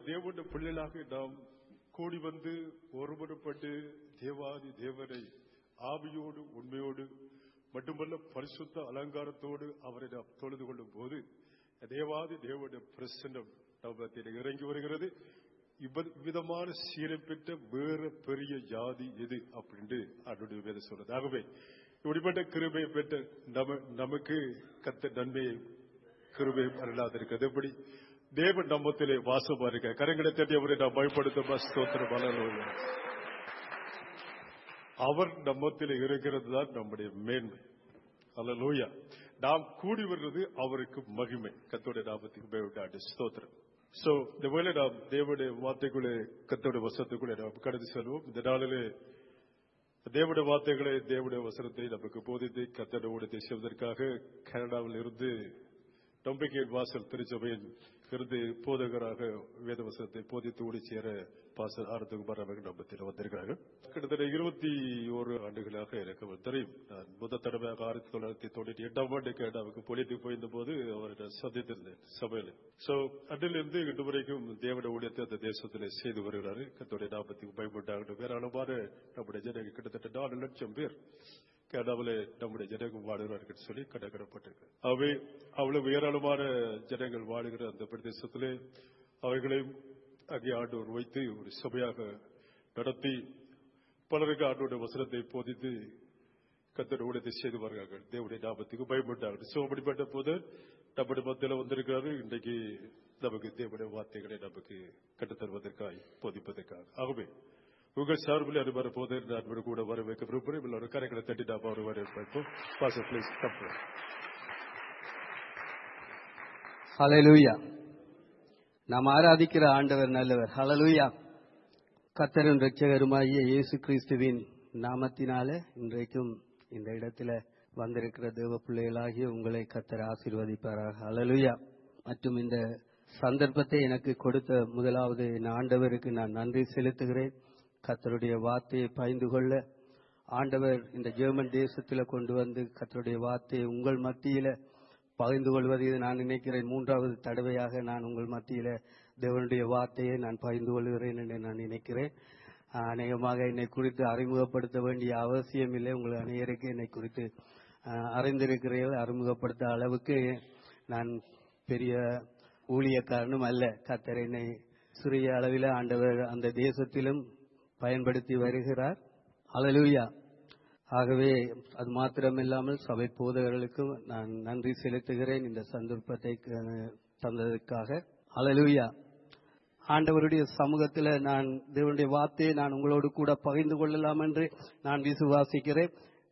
தேவனுடைய பிள்ளைகளாக நாம் கூடி வந்து ஒருமுறைப்பட்டு தேவாதி தேவனை ஆவியோடு உண்மையோடு மட்டுமல்ல பரிசுத்த அலங்காரத்தோடு அவரை நாம் தொழுது கொள்ளும் போது தேவாதி தேவனுடைய பிரசன்னம் நம்மத்தில் இறங்கி வருகிறது இவ்வ- இவ்விதமான சீரம் பெற்ற வேற பெரிய ஜாதி எது அப்படின்ட்டு அதனுடைய வேத சொல்றது ஆகவே இப்படிப்பட்ட கிருபையை பெற்ற நம நமக்கு கத்த நன்மையை கிருபையும் அருளாதிருக்கிறது எப்படி தேவன் நம்மத்திலே வாசமா இருக்க கரங்களை தட்டி அவரை நாம் பயப்படுத்த ஸ்தோத்திரம் வளர்ந்து அவர் நம்மத்திலே இருக்கிறது தான் நம்முடைய மேன்மை அல்ல நாம் கூடி வர்றது அவருக்கு மகிமை கத்தோட நாமத்துக்கு பயப்படாது ஸ்தோத்திரம் சோ இந்த வேலை நாம் தேவனுடைய வார்த்தைக்குள்ளே கத்தோட வசத்துக்குள்ளே நாம் கடந்து செல்வோம் இந்த நாளிலே தேவனுடைய வார்த்தைகளை தேவனுடைய வசனத்தை நமக்கு போதித்து கத்தோட ஊடத்தை செய்வதற்காக கனடாவில் இருந்து நம்பிக்கையின் வாசல் திருச்சபையில் இருந்து போதகராக வேத வசனத்தை போதித்து ஓடி சேர பாச ஆரத்துக்குமார் அவர்கள் நம்பத்தில் வந்திருக்கிறார்கள் கிட்டத்தட்ட இருபத்தி ஒரு ஆண்டுகளாக எனக்கு தெரியும் நான் முதல் தடவையாக ஆயிரத்தி தொள்ளாயிரத்தி தொண்ணூற்றி எட்டாம் ஆண்டு கேட்டாவுக்கு பொலிட்டு போயிருந்த போது அவரை சந்தித்திருந்தேன் சபையில் சோ அன்றிலிருந்து இன்று வரைக்கும் தேவட ஊழியத்தை அந்த தேசத்தில் செய்து வருகிறாரு கத்தோடைய நாமத்துக்கு பயப்பட்டாங்க ஏராளமான நம்முடைய ஜனங்கள் கிட்டத்தட்ட நாலு லட்சம் பேர் கனவுல நம்முடைய ஜனங்கள் வாழுகிறார்கள் சொல்லி கணக்கிடப்பட்டிருக்கு அவை அவ்வளவு ஏராளமான ஜனங்கள் வாழுகிற அந்த பிரதேசத்திலே அவைகளையும் அங்கே ஆண்டவர் வைத்து ஒரு சபையாக நடத்தி பலருக்கு ஆண்டோட வசனத்தை போதித்து கத்தர் ஊழியத்தை செய்து வருகிறார்கள் தேவனுடைய ஞாபகத்துக்கு பயப்பட்டார்கள் சோ அப்படிப்பட்ட போது நம்முடைய மத்தியில் வந்திருக்கிறாரு இன்றைக்கு நமக்கு தேவனுடைய வார்த்தைகளை நமக்கு கற்றுத்தருவதற்காக போதிப்பதற்காக ஆகவே உங்கள் சார்பில் அனுபவ போது நான் கூட வர வைக்க விரும்புகிறேன் ஒரு கரைகளை தட்டி நாம் அவர் வரவேற்போம் பாச பிளீஸ் கம்பெனி ஹalleluya நாம் ஆராதிக்கிற ஆண்டவர் நல்லவர் ஹalleluya கர்த்தரும் இரட்சகருமாகிய இயேசு கிறிஸ்துவின் நாமத்தினால இன்றைக்கும் இந்த இடத்துல வந்திருக்கிற தேவ பிள்ளைகளாகிய உங்களை கர்த்தர் ஆசீர்வதிப்பாராக ஹalleluya மற்றும் இந்த சந்தர்ப்பத்தை எனக்கு கொடுத்த முதலாவது என் ஆண்டவருக்கு நான் நன்றி செலுத்துகிறேன் கர்த்தருடைய வார்த்தையை பயந்து கொள்ள ஆண்டவர் இந்த ஜெர்மன் தேசத்துல கொண்டு வந்து கர்த்தருடைய வார்த்தையை உங்கள் மத்தியில பகிர்ந்து கொள்வது இது நான் நினைக்கிறேன் மூன்றாவது தடவையாக நான் உங்கள் மத்தியில தேவனுடைய வார்த்தையை நான் பகிர்ந்து கொள்கிறேன் என்று நான் நினைக்கிறேன் ஆஹ் அநேகமாக என்னை குறித்து அறிமுகப்படுத்த வேண்டிய அவசியம் இல்லை உங்கள் அநேகருக்கு என்னை குறித்து ஆஹ் அறிந்திருக்கிறீர்கள் அறிமுகப்படுத்த அளவுக்கு நான் பெரிய ஊழியக்காரனும் அல்ல கத்தர் என்னை சிறிய அளவில் ஆண்டவர் அந்த தேசத்திலும் பயன்படுத்தி வருகிறார் அலலூயா ஆகவே அது மாத்திரமில்லாமல் சபை போதகர்களுக்கும் நான் நன்றி செலுத்துகிறேன் இந்த சந்தர்ப்பத்தை அஹ், தந்ததற்காக அலலூயா ஆண்டவருடைய சமூகத்தில் நான் தேவனுடைய வார்த்தையை நான் உங்களோடு கூட பகிர்ந்து கொள்ளலாம் என்று நான் விசுவாசிக்கிறேன்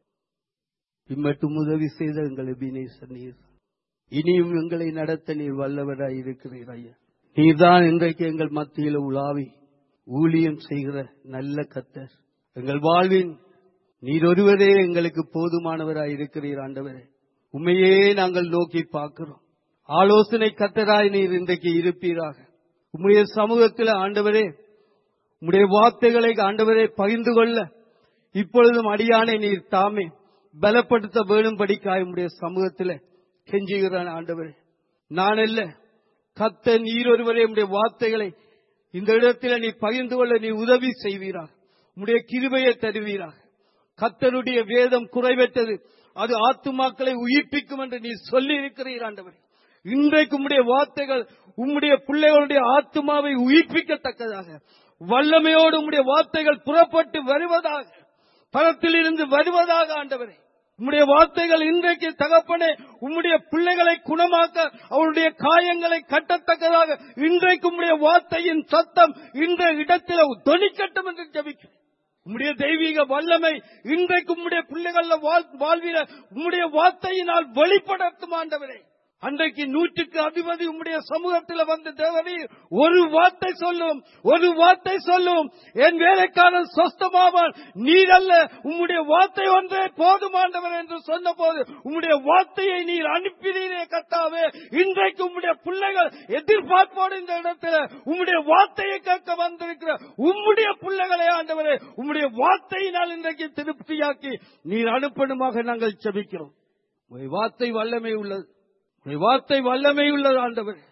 இம்மட்டும் உதவி செய்த எங்கள் எபினேசர் நீர் இனியும் எங்களை நடத்த நீர் வல்லவராய் இருக்கிறீர் ஐயா நீர்தான் இன்றைக்கு எங்கள் மத்தியில் உலாவி ஊழியம் செய்கிற நல்ல கத்தர் எங்கள் வாழ்வின் நீர் ஒருவரே எங்களுக்கு போதுமானவராய் இருக்கிறீர் ஆண்டவரே உண்மையே நாங்கள் நோக்கி பார்க்கிறோம் ஆலோசனை கத்தராய் நீர் இன்றைக்கு இருப்பீராக உம்முடைய சமூகத்தில் ஆண்டவரே உம்முடைய வார்த்தைகளை ஆண்டவரே பகிர்ந்து கொள்ள இப்பொழுதும் அடியானை நீர் தாமே பலப்படுத்த வேணும்படிக்காய் உம்முடைய சமூகத்தில் கெஞ்சுகிறான் ஆண்டவரே நான் அல்ல கத்த நீர் ஒருவரே உம்முடைய வார்த்தைகளை இந்த இடத்துல நீ பகிர்ந்து கொள்ள நீ உதவி செய்வீராக உம்முடைய கிருபையை தருவீராக கத்தருடைய வேதம் குறைவற்றது அது ஆத்துமாக்களை உயிர்ப்பிக்கும் என்று நீ சொல்லி இருக்கிறீர் ஆண்டவரே இன்றைக்கு உம்முடைய வார்த்தைகள் உம்முடைய பிள்ளைகளுடைய ஆத்துமாவை உயிர்ப்பிக்கத்தக்கதாக வல்லமையோடு உம்முடைய வார்த்தைகள் புறப்பட்டு வருவதாக பரத்திலிருந்து வருவதாக ஆண்டவரே உம்முடைய வார்த்தைகள் இன்றைக்கு தகப்பனே உம்முடைய பிள்ளைகளை குணமாக்க அவருடைய காயங்களை கட்டத்தக்கதாக இன்றைக்கு உம்முடைய வார்த்தையின் சத்தம் இந்த இடத்தில் தொனிக்கட்டும் என்று ஜபிக்கிறேன் உம்முடைய தெய்வீக வல்லமை இன்றைக்கு உம்முடைய பிள்ளைகள வாழ்வில உம்முடைய வார்த்தையினால் வெளிப்படுத்தும் ஆண்டவரே அன்றைக்கு நூற்றுக்கு அதிபதி உம்முடைய சமூகத்தில் வந்து தேவனே ஒரு வார்த்தை சொல்லும் ஒரு வார்த்தை சொல்லும் என் வேலைக்காரன் சொஸ்தமாவான் நீர் அல்ல உம்முடைய வார்த்தை ஒன்றே போதுமாண்டவர் என்று சொன்ன போது உம்முடைய வார்த்தையை நீர் அனுப்பினீரே கத்தாவே இன்றைக்கு உம்முடைய பிள்ளைகள் எதிர்பார்ப்போடு இந்த இடத்துல உம்முடைய வார்த்தையை கேட்க வந்திருக்கிற உம்முடைய பிள்ளைகளை ஆண்டவரே உம்முடைய வார்த்தையினால் இன்றைக்கு திருப்தியாக்கி நீர் அனுப்பணுமாக நாங்கள் செபிக்கிறோம் உம்முடைய வார்த்தை வல்லமை உள்ளது உம்முடைய வார்த்தை வல்லமை உள்ளது ஆண்டவர்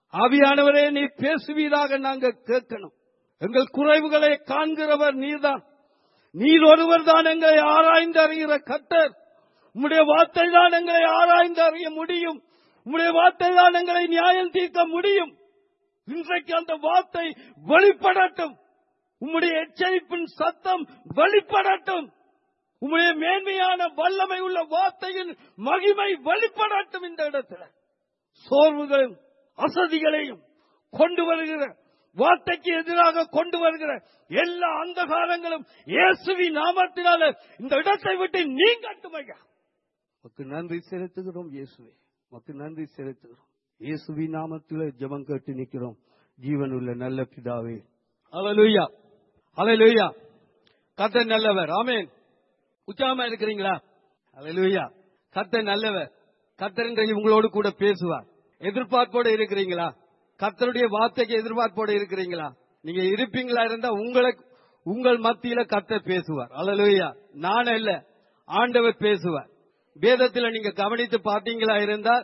ஆவியானவரே நீ பேசுவீராக நாங்க கேட்கணும் எங்கள் குறைவுகளை காண்கிறவர் நீர்தான் நீர் ஒருவர் தான் எங்களை ஆராய்ந்து அறிகிற கத்தர் உம்முடைய வார்த்தை தான் எங்களை ஆராய்ந்து அறிய முடியும் உம்முடைய வார்த்தை தான் எங்களை நியாயம் தீர்க்க முடியும் இன்றைக்கு அந்த வார்த்தை வெளிப்படட்டும் உம்முடைய எச்சரிப்பின் சத்தம் வெளிப்படட்டும் உம்முடைய மேன்மையான வல்லமை உள்ள வார்த்தையின் மகிமை வெளிப்படட்டும் இந்த இடத்துல சோர்வுகளையும் அசதிகளையும் கொண்டு வருகிற வார்த்தைக்கு எதிராக கொண்டு வருகிற எல்லா அந்தகாரங்களும் இயேசுவி நாமத்தினால இந்த இடத்தை விட்டு நீங்கட்டும் ஐயா உமக்கு நன்றி செலுத்துகிறோம் இயேசுவே உமக்கு நன்றி செலுத்துகிறோம் இயேசுவி நாமத்தில் ஜெபம் கேட்டு நிற்கிறோம் ஜீவனுள்ள நல்ல பிதாவே அலலுயா அலலுயா கத்த நல்லவர் ஆமேன் உச்சாம இருக்கிறீங்களா அலலுயா கத்த நல்லவர் கத்தர் இன்றைக்கு உங்களோடு கூட பேசுவார் எதிர்பார்ப்போடு இருக்கிறீங்களா கத்தருடைய வார்த்தைக்கு எதிர்பார்ப்போடு இருக்கிறீங்களா நீங்க இருப்பீங்களா இருந்தா உங்களை உங்கள் மத்தியில கத்தர் பேசுவார் அலலுயா நான் அல்ல ஆண்டவர் பேசுவார் வேதத்தில் நீங்க கவனித்து பார்த்தீங்களா இருந்தால்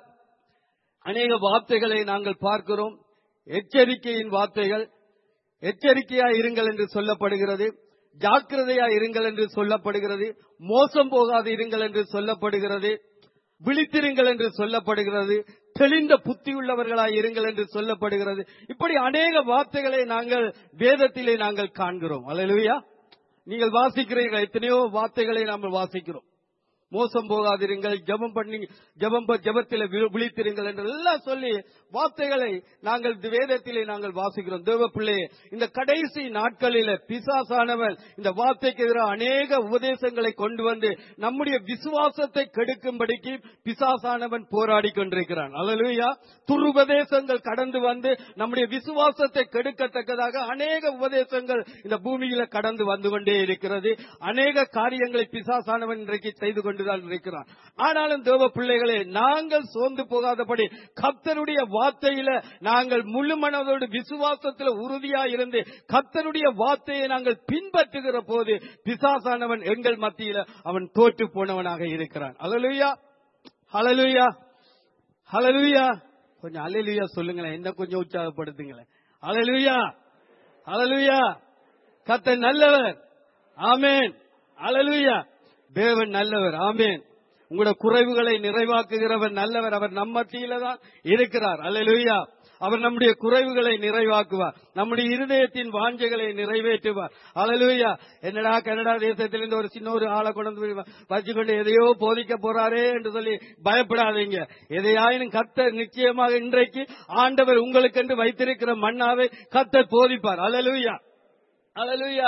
அநேக வார்த்தைகளை நாங்கள் பார்க்கிறோம் எச்சரிக்கையின் வார்த்தைகள் எச்சரிக்கையா இருங்கள் என்று சொல்லப்படுகிறது ஜாக்கிரதையா இருங்கள் என்று சொல்லப்படுகிறது மோசம் போகாது இருங்கள் என்று சொல்லப்படுகிறது விழித்திருங்கள் என்று சொல்லப்படுகிறது தெளிந்த புத்தியுள்ளவர்களாய் இருங்கள் என்று சொல்லப்படுகிறது இப்படி அநேக வார்த்தைகளை நாங்கள் வேதத்திலே நாங்கள் காண்கிறோம் அல்லேலூயா நீங்கள் வாசிக்கிறீர்கள் எத்தனையோ வார்த்தைகளை நாம் வாசிக்கிறோம் மோசம் போகாதிருங்கள் ஜெபம் பண்ணி ஜெபம் ப- ஜெபத்திலே வி- விழித்திருங்கள் என்று எல்லாம் சொல்லி வார்த்தைகளை நாங்கள் தி- வேதத்திலே நாங்கள் வாசிக்கிறோம் தேவ பிள்ளையே இந்த கடைசி நாட்களில பிசாசானவன் இந்த வார்த்தைக்கு எதிராக அநேக உபதேசங்களை கொண்டு வந்து நம்முடைய விசுவாசத்தை கெடுக்கும்படிக்கு பிசாசானவன் போராடி கொண்டிருக்கிறான் அல்லேலூயா துருபதேசங்கள் கடந்து வந்து நம்முடைய விசுவாசத்தை கெடுக்கத்தக்கதாக அநேக உபதேசங்கள் இந்த பூமியில கடந்து வந்து கொண்டே இருக்கிறது அநேக காரியங்களை பிசாசானவன் இன்றைக்கு செய்து கொண்டுதான் இருக்கிறான் ஆனாலும் தேவ பிள்ளைகளே நாங்கள் சோர்ந்து போகாதபடி கர்த்தருடைய வார்த்தையில நாங்கள் முழு மனதோடு விசுவாசத்தில் உறுதியா இருந்து கர்த்தருடைய வார்த்தையை நாங்கள் பின்பற்றுகிற போது பிசாசானவன் எங்கள் மத்தியில அவன் தோற்று போனவனாக இருக்கிறான் அலலுயா ஹalleluya ஹalleluya கொஞ்சம் அலலுயா சொல்லுங்களேன் என்ன கொஞ்சம் உற்சாகப்படுத்துங்களேன் அலலுயா அலலுயா கத்த நல்லவர் ஆமேன் அலலுயா தேவன் நல்லவர் ஆமேன் உங்களோட குறைவுகளை நிறைவாக்குகிறவர் நல்லவர் அவர் நம்ம மத்தியில தான் இருக்கிறார் அல்லேலூயா அவர் நம்முடைய குறைவுகளை நிறைவாக்குவார் நம்முடைய இருதயத்தின் வாஞ்சைகளை நிறைவேற்றுவார் அல்லேலூயா என்னடா கனடா தேசத்திலிருந்து ஒரு சின்ன ஒரு ஆளை கொண்டு வந்து வச்சுக்கொண்டு எதையோ போதிக்க போறாரே என்று சொல்லி பயப்படாதீங்க எதையாயினும் கத்தர் நிச்சயமாக இன்றைக்கு ஆண்டவர் உங்களுக்கென்று வைத்திருக்கிற மண்ணாவை கத்தர் போதிப்பார் அல்லேலூயா அல்லேலூயா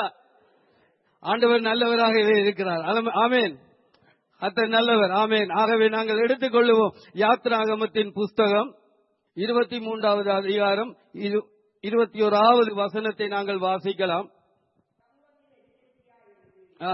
ஆண்டவர் நல்லவராக இருக்கிறார் அலம்- ஆமென் அத்தர் நல்லவர் ஆமென் ஆகவே நாங்கள் எடுத்துக்கொள்ளுவோம் யாத்ராகமத்தின் புஸ்தகம் இருபத்தி மூன்றாவது அதிகாரம் இரு- இருபத்தி ஓராவது வசனத்தை நாங்கள் வாசிக்கலாம் ஆ.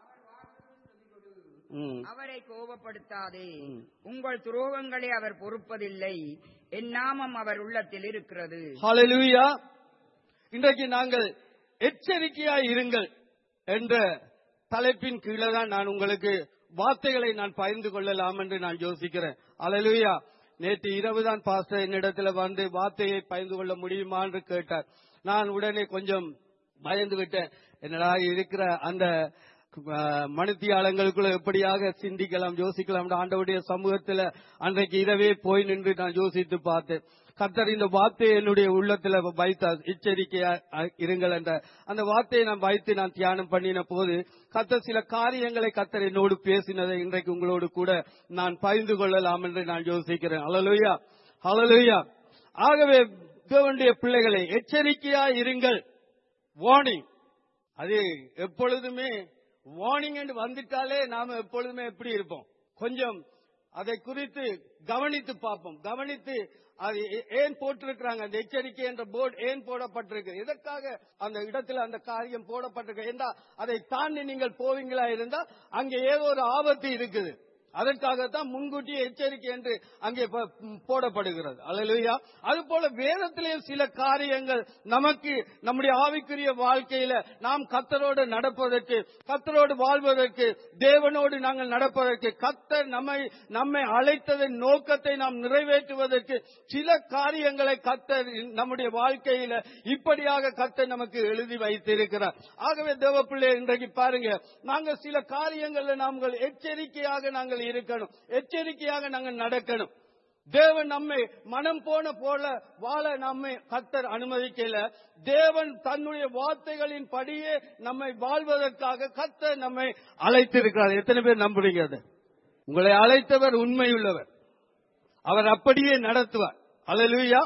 ம். அவரை கோபப்படுத்தாதே உங்கள் துரோகங்களை அவர் பொறுப்பதில்லை என் நாமம் அவர் உள்ளத்தில் இருக்கிறது ஹalleluya இன்றைக்கு நாங்கள் எச்சரிக்கையாய் இருங்கள் என்ற தலைப்பின் கீழே தான் நான் உங்களுக்கு வார்த்தைகளை நான் பகிர்ந்து கொள்ளலாம் என்று நான் யோசிக்கிறேன் ஹalleluya நேற்று இரவு தான் பாஸ்டர் என்னிடத்துல வந்து வார்த்தையை பகிர்ந்து கொள்ள முடியுமா என்று கேட்டார் நான் உடனே கொஞ்சம் பயந்து விட்டேன் என்னடா இருக்கிற அந்த அஹ், மணித்தியாலங்களுக்குள்ள எப்படியாக சிந்திக்கலாம் யோசிக்கலாம் ஆண்டவருடைய சமூகத்துல அன்றைக்கு இரவே போய் நின்று நான் யோசித்து பார்த்தேன் கர்த்தர் இந்த வார்த்தையை என்னுடைய உள்ளத்துல வைத்தார் எச்சரிக்கையா அஹ், இருங்கள் என்ற அந்த வார்த்தையை நான் வைத்து நான் தியானம் பண்ணின போது கர்த்தர் சில காரியங்களை கர்த்தர் என்னோடு பேசினதை இன்றைக்கு உங்களோடு கூட நான் பகிர்ந்து கொள்ளலாம் என்று நான் யோசிக்கிறேன் அலலுயா அலலுயா ஆகவே தேவனுடைய பிள்ளைகளை எச்சரிக்கையா இருங்கள் வார்னிங் அது எப்பொழுதுமே வார்னிங் என்று வந்துட்டாலே நாம எப்பொழுதுமே எப்படி இருப்போம் கொஞ்சம் அதை குறித்து கவனித்து பார்ப்போம் கவனித்து அது ஏ- ஏன் போட்டிருக்கிறாங்க அந்த எச்சரிக்கை என்ற போர்டு ஏன் போடப்பட்டிருக்கு எதற்காக அந்த இடத்துல அந்த காரியம் போடப்பட்டிருக்கு என்றா அதை தாண்டி நீங்கள் போவீங்களா இருந்தா அங்கே ஏதோ ஒரு ஆபத்து இருக்குது அதற்காகத்தான் முன்கூட்டியே எச்சரிக்கை என்று அங்கே ப- ம், போடப்படுகிறது அல்லேலூயா அது போல வேதத்திலேயும் சில காரியங்கள் நமக்கு நம்முடைய ஆவிக்குரிய வாழ்க்கையில நாம் கத்தரோடு நடப்பதற்கு கத்தரோடு வாழ்வதற்கு தேவனோடு நாங்கள் நடப்பதற்கு கத்தர் நம்மை நம்மை அழைத்ததன் நோக்கத்தை நாம் நிறைவேற்றுவதற்கு சில காரியங்களை கத்தர் நம்முடைய வாழ்க்கையில இப்படியாக கத்தர் நமக்கு எழுதி வைத்திருக்கிறார் ஆகவே தேவ பிள்ளை இன்றைக்கு பாருங்க நாங்கள் சில காரியங்கள்ல நாங்கள் எச்சரிக்கையாக நாங்கள் இருக்கணும் எச்சரிக்கையாக நாங்கள் நடக்கணும் தேவன் நம்மை மனம் போன போல வாழ நம்மை கத்தர் அனுமதிக்கல தேவன் தன்னுடைய வார்த்தைகளின் படியே நம்மை வாழ்வதற்காக கத்தர் நம்மை அழைத்திருக்கிறார் எத்தனை பேர் நம்புறீங்க அதை உங்களை அழைத்தவர் உண்மையுள்ளவர் அவர் அப்படியே நடத்துவார் அல்லேலூயா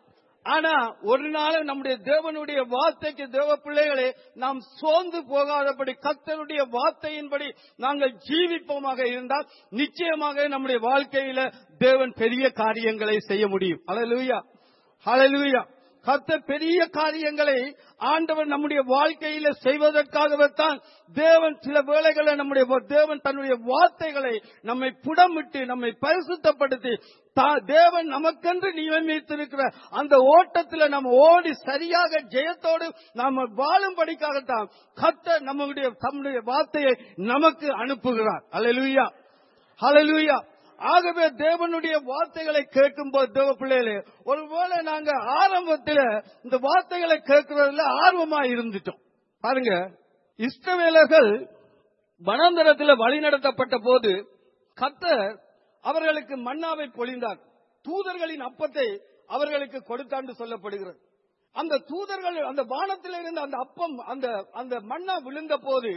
ஆனா ஒரு நாள் நம்முடைய தேவனுடைய வார்த்தைக்கு தேவ பிள்ளைகளே நாம் சோர்ந்து போகாதபடி கத்தருடைய வார்த்தையின்படி நாங்கள் ஜீவிப்போமாக இருந்தால் நிச்சயமாக நம்முடைய வாழ்க்கையில தேவன் பெரிய காரியங்களை செய்ய முடியும் அல்லேலூயா ஹalleluya கர்த்தர் பெரிய காரியங்களை ஆண்டவர் நம்முடைய வாழ்க்கையில செய்வதற்காகவே தான் தேவன் சில வேளைகளை நம்முடைய தேவன் தன்னுடைய வார்த்தைகளை நம்மை புடமிட்டு நம்மை பரிசுத்தப்படுத்தி தா- தேவன் நமக்கென்று நியமித்திருக்கிற அந்த ஓட்டத்தில் நம்ம ஓடி சரியாக ஜெயத்தோடு நாம வாழும்படிக்காகத்தான் கர்த்தர் நம்முடைய தம்முடைய வார்த்தையை நமக்கு அனுப்புகிறார் அல்லேலூயா ஹalleluya ஆகவே தேவனுடைய வார்த்தைகளை கேட்கும்போது தேவ பிள்ளைகளே ஒருவேளை நாங்க ஆரம்பத்துல இந்த வார்த்தைகளை கேட்கறதுல ஆர்வமா இருந்துட்டோம் பாருங்க இஸ்ரவேலர்கள் வனாந்தரத்தில் வழிநடத்தப்பட்ட போது கத்தர் அவர்களுக்கு மன்னாவை பொழிந்தார் தூதர்களின் அப்பத்தை அவர்களுக்கு கொடுத்தாண்டு சொல்லப்படுகிறது அந்த தூதர்கள் அந்த வானத்தில் இருந்த அந்த அப்பம் அந்த அந்த மன்னா விழுந்த போது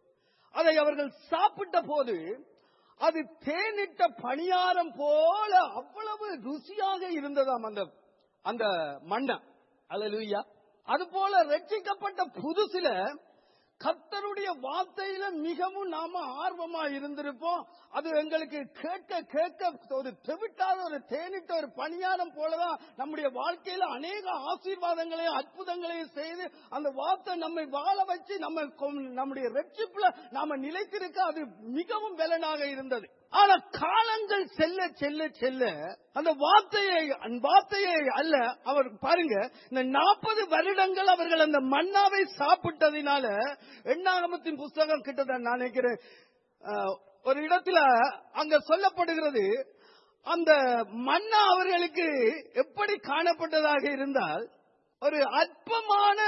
அதை அவர்கள் சாப்பிட்ட போது அது தேனிட்ட பணியாரம் போல அவ்வளவு ருசியாக இருந்ததாம் அந்த அந்த மண்ணம் அல்லேலூயா அது போல ரட்சிக்கப்பட்ட புதுசுல கர்த்தருடைய வார்த்தையில மிகவும் நாம ஆர்வமா இருந்திருப்போம் அது எங்களுக்கு கேட்க கேட்க ஒரு தெவிட்டாத ஒரு தேனிட்ட ஒரு பணியாரம் போலதான் நம்முடைய வாழ்க்கையில அநேக ஆசீர்வாதங்களையும் அற்புதங்களையும் செய்து அந்த வார்த்தை நம்மை வாழ வச்சு நம்ம கொ- நம்முடைய ரட்சிப்புல நாம நிலைத்திருக்க அது மிகவும் பலனாக இருந்தது ஆனா காலங்கள் செல்ல செல்ல செல்ல அந்த வார்த்தையை அந்த வார்த்தையை அல்ல அவர் பாருங்க இந்த நாற்பது வருடங்கள் அவர்கள் அந்த மன்னாவை சாப்பிட்டதினால எண்ணாகமத்தின் புஸ்தகம் கிட்டத்தட்ட நான் நினைக்கிறேன் அஹ், ஒரு இடத்துல அங்க சொல்லப்படுகிறது அந்த மன்னா அவர்களுக்கு எப்படி காணப்பட்டதாக இருந்தால் ஒரு அற்பமான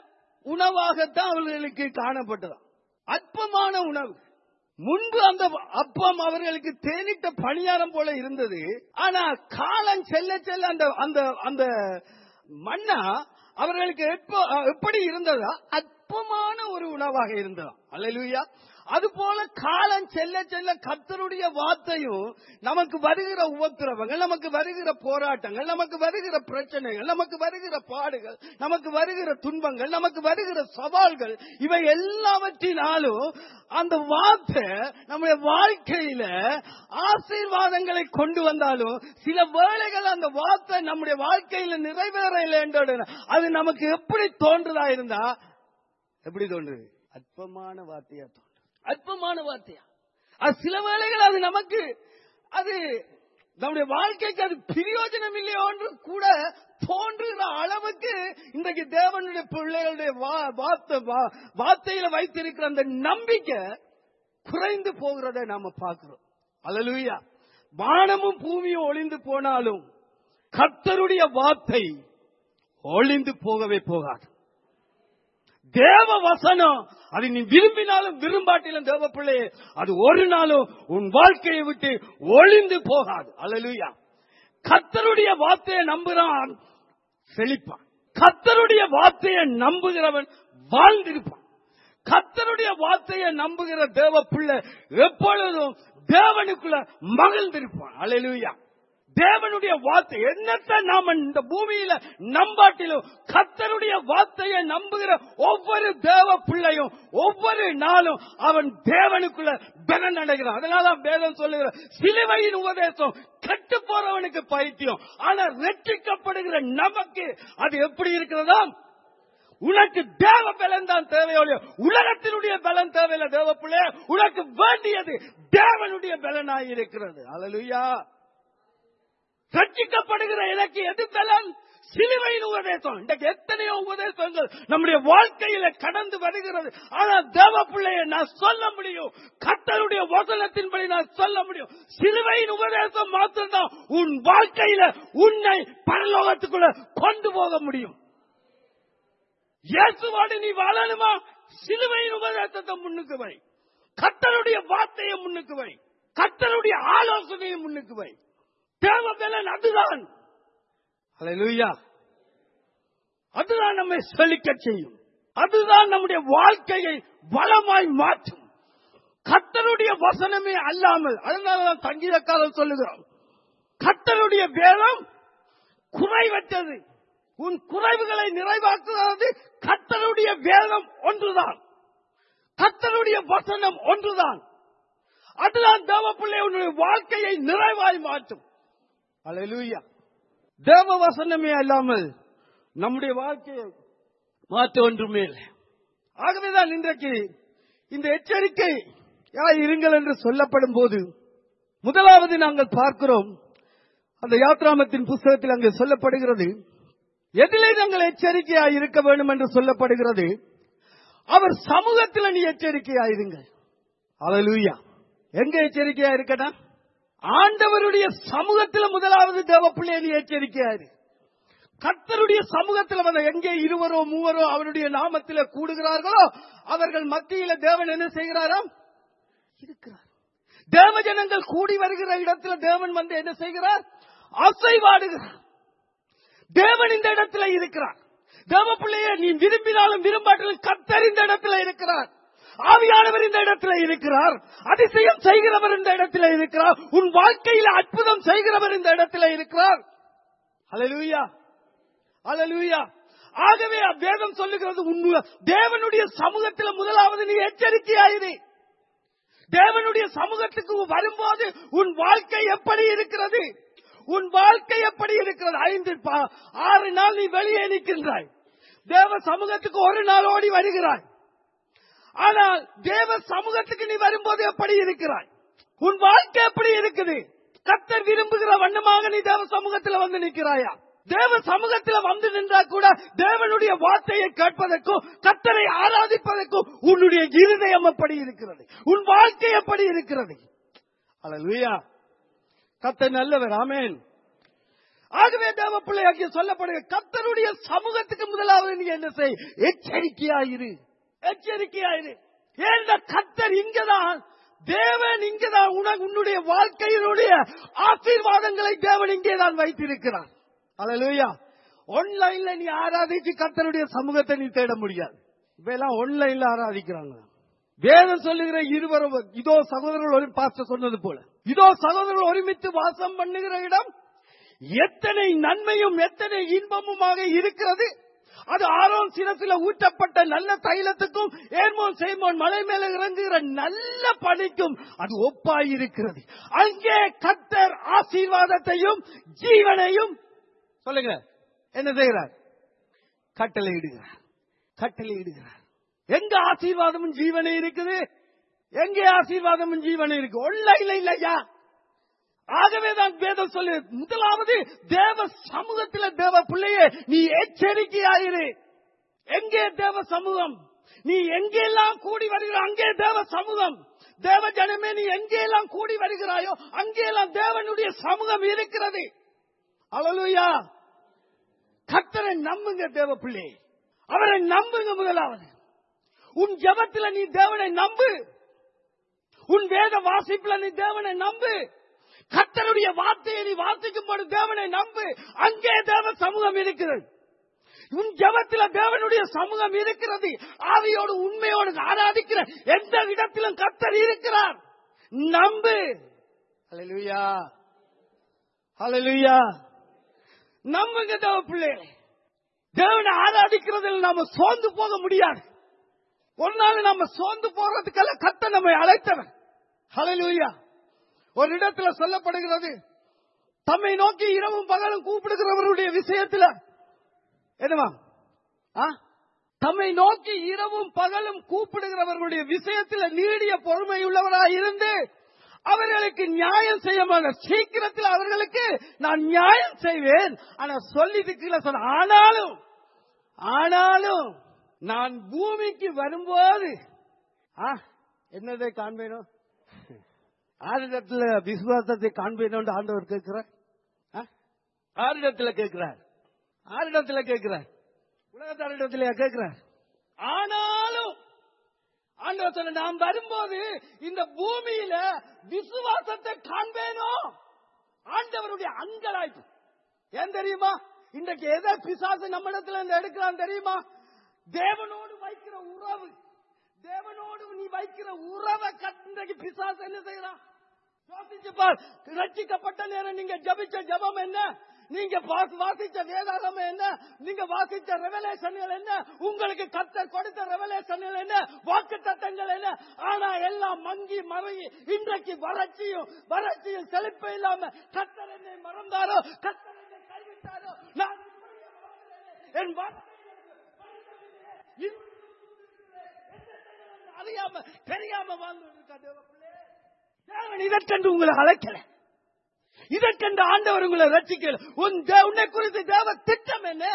உணவாகத்தான் அவர்களுக்கு காணப்பட்டதாம் அற்பமான உணவு முன்பு அந்த அப்பம் அவர்களுக்கு தேனிட்ட பணியாரம் போல இருந்தது ஆனா காலம் செல்ல செல்ல அந்த அந்த அந்த மண்ணா அவர்களுக்கு எப்ப- எப்படி இருந்ததா அற்பமான ஒரு உணவாக இருந்ததா அல்லேலூயா அது போல காலம் செல்ல செல்ல கர்த்தருடைய வார்த்தையும் நமக்கு வருகிற உபத்திரவங்கள் நமக்கு வருகிற போராட்டங்கள் நமக்கு வருகிற பிரச்சனைகள் நமக்கு வருகிற பாடுகள் நமக்கு வருகிற துன்பங்கள் நமக்கு வருகிற சவால்கள் இவை எல்லாவற்றினாலும் அந்த வார்த்தை நம்முடைய வாழ்க்கையில ஆசீர்வாதங்களை கொண்டு வந்தாலும் சில வேளைகள் அந்த வார்த்தை நம்முடைய வாழ்க்கையில நிறைவேறல என்றோட அது நமக்கு எப்படி தோன்றுதா இருந்தா எப்படி தோன்றுது அற்பமான வார்த்தையா தோன்று அற்பமான வார்த்தையா அது சில வேளைகள் அது நமக்கு அது நம்முடைய வாழ்க்கைக்கு அது பிரயோஜனம் இல்லையோ என்று கூட தோன்றுகிற அளவுக்கு இன்றைக்கு தேவனுடைய பிள்ளைகளுடைய வா- வார்த்தை வா- வார்த்தையில வைத்திருக்கிற அந்த நம்பிக்கை குறைந்து போகிறதை நாம பார்க்கிறோம் அல்லேலூயா வானமும் பூமியும் ஒளிந்து போனாலும் கர்த்தருடைய வார்த்தை ஒளிந்து போகவே போகாது தேவ வசனம் அது நீ விரும்பினாலும் விரும்பாட்டிலும் தேவ பிள்ளையே அது ஒரு நாளும் உன் வாழ்க்கையை விட்டு ஒளிந்து போகாது அல்லேலூயா கர்த்தருடைய வார்த்தையை நம்புறான் செழிப்பான் கர்த்தருடைய வார்த்தையை நம்புகிறவன் வாழ்ந்திருப்பான் கர்த்தருடைய வார்த்தையை நம்புகிற தேவ பிள்ளை எப்பொழுதும் தேவனுக்குள்ள மகிழ்ந்திருப்பான் அல்லேலூயா தேவனுடைய வார்த்தை என்னத்தை நாம இந்த பூமியில நம்பாட்டிலும் கர்த்தருடைய வார்த்தையை நம்புகிற ஒவ்வொரு தேவ பிள்ளையும் ஒவ்வொரு நாளும் அவன் தேவனுக்குள்ள பலன் அடைகிறான் அதனால வேதம் சொல்லுகிற சிலுவையின் உபதேசம் கெட்டு போறவனுக்கு பைத்தியம் ஆனா ரட்சிக்கப்படுகிற நமக்கு அது எப்படி இருக்கிறதா உனக்கு தேவ பலன் தான் தேவையோட உலகத்தினுடைய பலன் தேவையில்லை தேவ பிள்ளை உனக்கு வேண்டியது தேவனுடைய பலனாய் இருக்கிறது அல்லலுயா ரட்சிக்கப்படுகிற எனக்கு எது பலன் சிலுவையின் உபதேசம் இன்றைக்கு எத்தனையோ உபதேசங்கள் நம்முடைய வாழ்க்கையில கடந்து வருகிறது ஆனால் தேவ பிள்ளையை நான் சொல்ல முடியும் கத்தருடைய வசனத்தின்படி நான் சொல்ல முடியும் சிலுவையின் உபதேசம் மாத்திரம்தான் உன் வாழ்க்கையில உன்னை பரலோகத்துக்குள்ள கொண்டு போக முடியும் இயேசுவோடு நீ வாழணுமா சிலுவையின் உபதேசத்தை முன்னுக்கு வை கத்தருடைய வார்த்தையை முன்னுக்கு வை கத்தருடைய ஆலோசனையை முன்னுக்கு வை தேவ பலன் அதுதான் அல்லேலூயா அதுதான் நம்மை செழிக்க செய்யும் அதுதான் நம்முடைய வாழ்க்கையை வளமாய் மாற்றும் கத்தருடைய வசனமே அல்லாமல் அதனாலதான் சங்கீதக்காரன் சொல்லுகிறோம் கத்தருடைய வேதம் குறைவற்றது உன் குறைவுகளை நிறைவாக்குகிறது கத்தருடைய வேதம் ஒன்றுதான் கத்தருடைய வசனம் ஒன்றுதான் அதுதான் தேவ பிள்ளை உன்னுடைய வாழ்க்கையை நிறைவாய் மாற்றும் அல்லேலூயா தேவ வசனமே அல்லாமல் நம்முடைய வாழ்க்கையை மாற்ற ஒன்றுமே இல்லை ஆகவேதான் இன்றைக்கு இந்த எச்சரிக்கை இருங்கள் என்று சொல்லப்படும் போது முதலாவது நாங்கள் பார்க்கிறோம் அந்த யாத்ராமத்தின் புஸ்தகத்தில் அங்கே சொல்லப்படுகிறது எதிலே நாங்கள் எச்சரிக்கையாய் இருக்க வேண்டும் என்று சொல்லப்படுகிறது அவர் சமூகத்தில் நீ எச்சரிக்கையாயிருங்கள் அலலூயா எங்க எச்சரிக்கையா இருக்கட்டா ஆண்டவருடைய சமூகத்தில் முதலாவது தேவ பிள்ளைய நீ எச்சரிக்கையாரு கர்த்தருடைய சமூகத்தில் வந்து எங்கே இருவரோ மூவரோ அவருடைய நாமத்தில் கூடுகிறார்களோ அவர்கள் மத்தியில தேவன் என்ன செய்கிறாராம் இருக்கிறார் தேவ ஜனங்கள் கூடி வருகிற இடத்துல தேவன் வந்து என்ன செய்கிறார் அசைவாடுகிறார் தேவன் இந்த இடத்துல இருக்கிறார் தேவ பிள்ளைய நீ விரும்பினாலும் விரும்பாட்டிலும் கர்த்தர் இந்த இடத்துல இருக்கிறார் ஆவியானவர் இந்த இடத்துல இருக்கிறார் அதிசயம் செய்கிறவர் இந்த இடத்துல இருக்கிறார் உன் வாழ்க்கையில் அற்புதம் செய்கிறவர் இந்த இடத்துல இருக்கிறார் அலலூயா அலலூயா ஆகவே வேதம் சொல்லுகிறது உண்மை தேவனுடைய சமூகத்தில் முதலாவது நீ எச்சரிக்கையாயிரு தேவனுடைய சமூகத்துக்கு வரும்போது உன் வாழ்க்கை எப்படி இருக்கிறது உன் வாழ்க்கை எப்படி இருக்கிறது ஐந்து பா- ஆறு நாள் நீ வெளியே நிற்கின்றாய் தேவ சமூகத்துக்கு ஒரு நாள் ஓடி வருகிறாய் ஆனால் தேவ சமூகத்துக்கு நீ வரும்போது எப்படி இருக்கிறாய் உன் வாழ்க்கை எப்படி இருக்குது கத்தர் விரும்புகிற வண்ணமாக நீ தேவ சமூகத்தில் வந்து நிற்கிறாயா தேவ சமூகத்தில் வந்து நின்றா கூட தேவனுடைய வார்த்தையை கேட்பதற்கும் கத்தரை ஆராதிப்பதற்கும் உன்னுடைய இருதயம் எப்படி இருக்கிறது உன் வாழ்க்கை எப்படி இருக்கிறது அல்லேலூயா கத்தர் நல்லவர் ஆமென் ஆகவே தேவ பிள்ளையாகிய சொல்லப்படுகிற கத்தருடைய சமூகத்துக்கு முதலாவது நீ என்ன செய் எச்சரிக்கையாயிரு எச்சரிக்கையாயிரு ஏன்னா கத்தர் இங்கதான் தேவன் இங்கதான் உனக்கு உன்னுடைய வாழ்க்கையினுடைய ஆசீர்வாதங்களை தேவன் இங்கேதான் வைத்திருக்கிறார் அல்லேலூயா ஆன்லைன்ல நீ ஆராதிச்சு கத்தருடைய சமூகத்தை நீ தேட முடியாது இப்ப எல்லாம் ஆன்லைன்ல ஆராதிக்கிறாங்க வேதம் சொல்லுகிற இருவரும் இதோ சகோதரர்கள் ஒரு பாஸ்டர் சொன்னது போல இதோ சகோதரர்கள் ஒருமித்து வாசம் பண்ணுகிற இடம் எத்தனை நன்மையும் எத்தனை இன்பமுமாக இருக்கிறது அது ஆரோன் சிரசில ஊற்றப்பட்ட நல்ல தைலத்துக்கும் ஏர்மோன் செய்மோன் மலை மேல இறங்குகிற நல்ல பணிக்கும் அது ஒப்பாய் இருக்கிறது அங்கே கத்தர் ஆசீர்வாதத்தையும் ஜீவனையும் சொல்லுங்க என்ன செய்கிறார் கட்டளை இடுகிறார் கட்டளை இடுகிறார் எங்க ஆசீர்வாதமும் ஜீவனே இருக்குது எங்கே ஆசீர்வாதமும் ஜீவனே இருக்கு ஒல்ல இல்ல இல்லையா ஆகவேதான் வேதம் சொல்லு முதலாவது தேவ சமூகத்தில் தேவ பிள்ளையே நீ எச்சரிக்கையாயிரு எங்கே தேவ சமூகம் நீ எங்கெல்லாம் கூடி வருகிற அங்கே தேவ சமூகம் தேவ ஜனமே நீ எங்கெல்லாம் கூடி வருகிறாயோ அங்கெல்லாம் தேவனுடைய சமூகம் இருக்கிறது அலலுயா கத்தரை நம்புங்க தேவ பிள்ளை அவரை நம்புங்க முதலாவது உன் ஜபத்துல நீ தேவனை நம்பு உன் வேத வாசிப்புல நீ தேவனை நம்பு கத்தருடைய வார்த்தையை நீ வாசிக்கும் போது தேவனை நம்பு அங்கே தேவ சமூகம் இருக்கிறது உன் ஜபத்தில தேவனுடைய சமூகம் இருக்கிறது ஆவியோடு உண்மையோடு ஆராதிக்கிற எந்த இடத்திலும் கத்தர் இருக்கிறார் நம்பு ஹalleluya ஹalleluya நம்புங்க தேவ பிள்ளைகளே தேவனை ஆராதிக்கிறதில் நாம சோர்ந்து போக முடியாது ஒரு நாள் நம்ம சோர்ந்து போறதுக்கெல்லாம் கத்த நம்மை அழைத்தவன் ஹalleluya ஒரு இடத்துல சொல்லப்படுகிறது தம்மை நோக்கி இரவும் பகலும் கூப்பிடுகிறவருடைய விஷயத்துல என்னவா ஆ? தம்மை நோக்கி இரவும் பகலும் கூப்பிடுகிறவர்களுடைய விஷயத்தில் நீடிய பொறுமையுள்ளவராய் இருந்து அவர்களுக்கு நியாயம் செய்ய மாட்டேன் சீக்கிரத்தில் அவர்களுக்கு நான் நியாயம் செய்வேன் ஆனா சொல்லிட்டு சொன்ன ஆனாலும் ஆனாலும் நான் பூமிக்கு வரும்போது ஆ, என்னதை காண்பேனோ ஆரிடத்துல விசுவாசத்தை காண்பேனோ ஆண்டவர் கேட்கிறார் ஆ? ஆரிடத்துல கேட்கிறார் ஆரிடத்துல கேட்கிறார் உலகத்தாரிடத்திலேயா கேட்கிறார் ஆனாலும் ஆண்டவர் சொல்ல நாம் வரும்போது இந்த பூமியில விசுவாசத்தை காண்பேனோ ஆண்டவருடைய அங்கலாய்ப்பு ஏன் தெரியுமா இன்றைக்கு எதை பிசாசு நம்மிடத்துல இருந்து எடுக்கிறான் தெரியுமா தேவனோடு வைக்கிற உறவு தேவனோடு நீ வைக்கிற உறவை கட்- இன்றைக்கு பிசாசு என்ன செய்யறான் யோசிச்சு பார் ரட்சிக்கப்பட்ட நேரம் நீங்க ஜபிச்ச ஜபம் என்ன நீங்க வா- வாசிச்ச வேதாகம் என்ன நீங்க வாசிச்ச ரெவலேஷன்கள் என்ன உங்களுக்கு கத்தர் கொடுத்த ரெவலேஷன்கள் என்ன வாக்கு தத்தங்கள் என்ன ஆனா எல்லாம் மங்கி மறங்கி இன்றைக்கு வறட்சியும் வறட்சியும் செழிப்பு இல்லாம கத்தர் என்னை மறந்தாரோ கத்தர் என்னை கைவிட்டாரோ நான் இப்படியே வாழ்கிறேனே. என் வாழ்க்கையில் இது- அறியாம தெரியாம வாழ்ந்து இருக்கா தேவ பிள்ளை தேவன் இதற்கென்று உங்களை அழைக்கல இதற்கென்று ஆண்டவர் உங்களை ரட்சிக்கல உன் தே- உன்னை குறித்து தேவ திட்டம் என்ன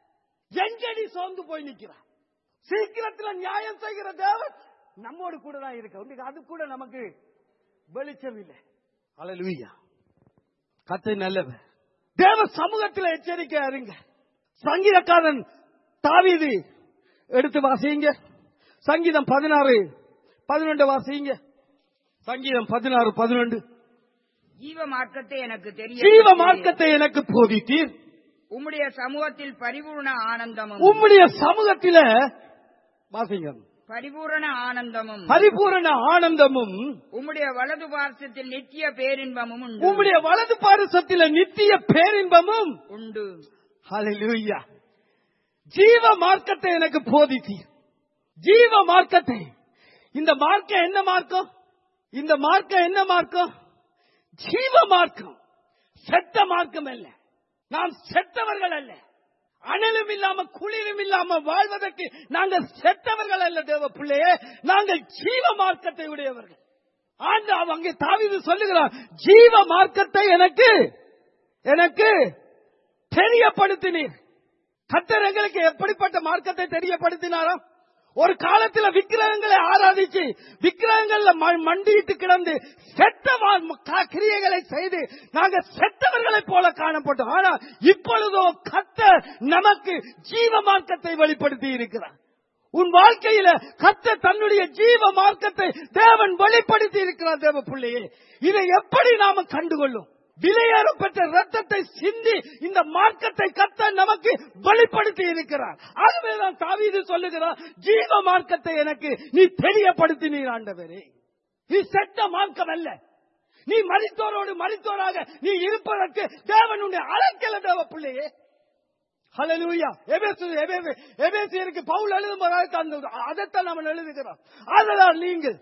எங்கடி சோர்ந்து போய் நிக்கிறான் சீக்கிரத்துல நியாயம் செய்கிற தேவன் நம்மோடு கூட தான் இருக்க இன்னைக்கு அது கூட நமக்கு வெளிச்சம் இல்லை அலலுயா கத்தை நல்லவர் தேவ சமூகத்தில் எச்சரிக்கை அறிங்க சங்கீதக்காரன் தாவீது எடுத்து வாசிங்க சங்கீதம் பதினாறு பதினொன்று வாசிங்க சங்கீதம் பதினாறு பதினொன்று ஜீவ மார்க்கத்தை எனக்கு தெரிய ஜீவ மார்க்கத்தை எனக்கு போதித்தீர் உம்முடைய சமூகத்தில் பரிபூர்ண ஆனந்தமும் உம்முடைய சமூகத்தில வாசிங்க பரிபூரண ஆனந்தமும் பரிபூரண ஆனந்தமும் உம்முடைய வலது பார்சத்தில் நித்திய பேரின்பமும் உண்டு உம்முடைய வலது பாரசத்தில நித்திய பேரின்பமும் உண்டு ஹalleluya ஜீவ மார்க்கத்தை எனக்கு போதித்தீர் ஜீவ மார்க்கத்தை இந்த மார்க்கம் என்ன மார்க்கம் இந்த மார்க்கம் என்ன மார்க்கம் ஜீவ மார்க்கம் செத்த மார்க்கம் அல்ல நாம் செத்தவர்கள் அல்ல அனலும் இல்லாம குளிரும் இல்லாம வாழ்வதற்கு நாங்கள் செத்தவர்கள் அல்ல தேவ பிள்ளையே நாங்கள் ஜீவ மார்க்கத்தை உடையவர்கள் ஆண்டு அவ அங்கே தாவிது சொல்லுகிறார் ஜீவ மார்க்கத்தை எனக்கு எனக்கு தெரியப்படுத்தினீர் கத்தர் எங்களுக்கு எப்படிப்பட்ட மார்க்கத்தை தெரியப்படுத்தினாரோ ஒரு காலத்துல விக்கிரகங்களை ஆராதிச்சு விக்கிரகங்கள்ல ம- மண்டியிட்டு கிடந்து செத்த வா- கா- கிரியைகளை செய்து நாங்க செத்தவர்களைப் போல காணப்பட்டோம் ஆனா இப்பொழுதோ கத்தர் நமக்கு ஜீவ மார்க்கத்தை வெளிப்படுத்தி இருக்கிறார் உன் வாழ்க்கையில கத்த தன்னுடைய ஜீவ மார்க்கத்தை தேவன் வெளிப்படுத்தி இருக்கிறார் தேவ பிள்ளையே இதை எப்படி நாம கண்டுகொள்ளும் விலையேறும் பெற்ற ரத்தத்தை சிந்தி இந்த மார்க்கத்தை கத்த நமக்கு வெளிப்படுத்தி இருக்கிறார் ஆகவேதான் தாவீது சொல்லுகிறார் ஜீவ மார்க்கத்தை எனக்கு நீ தெரியப்படுத்தினீர் ஆண்டவரே நீ செத்த மார்க்கம் அல்ல நீ மரித்தோரோடு மரித்தோராக நீ இருப்பதற்கு தேவன் உன்னை அழைக்கல தேவ பிள்ளையே ஹalleluya எபேசு எபேசு எபேசியருக்கு பவுல் எழுதும்போது அந்த அதைத்தான் நாம் எழுதுகிறோம் அதனால் நீங்கள்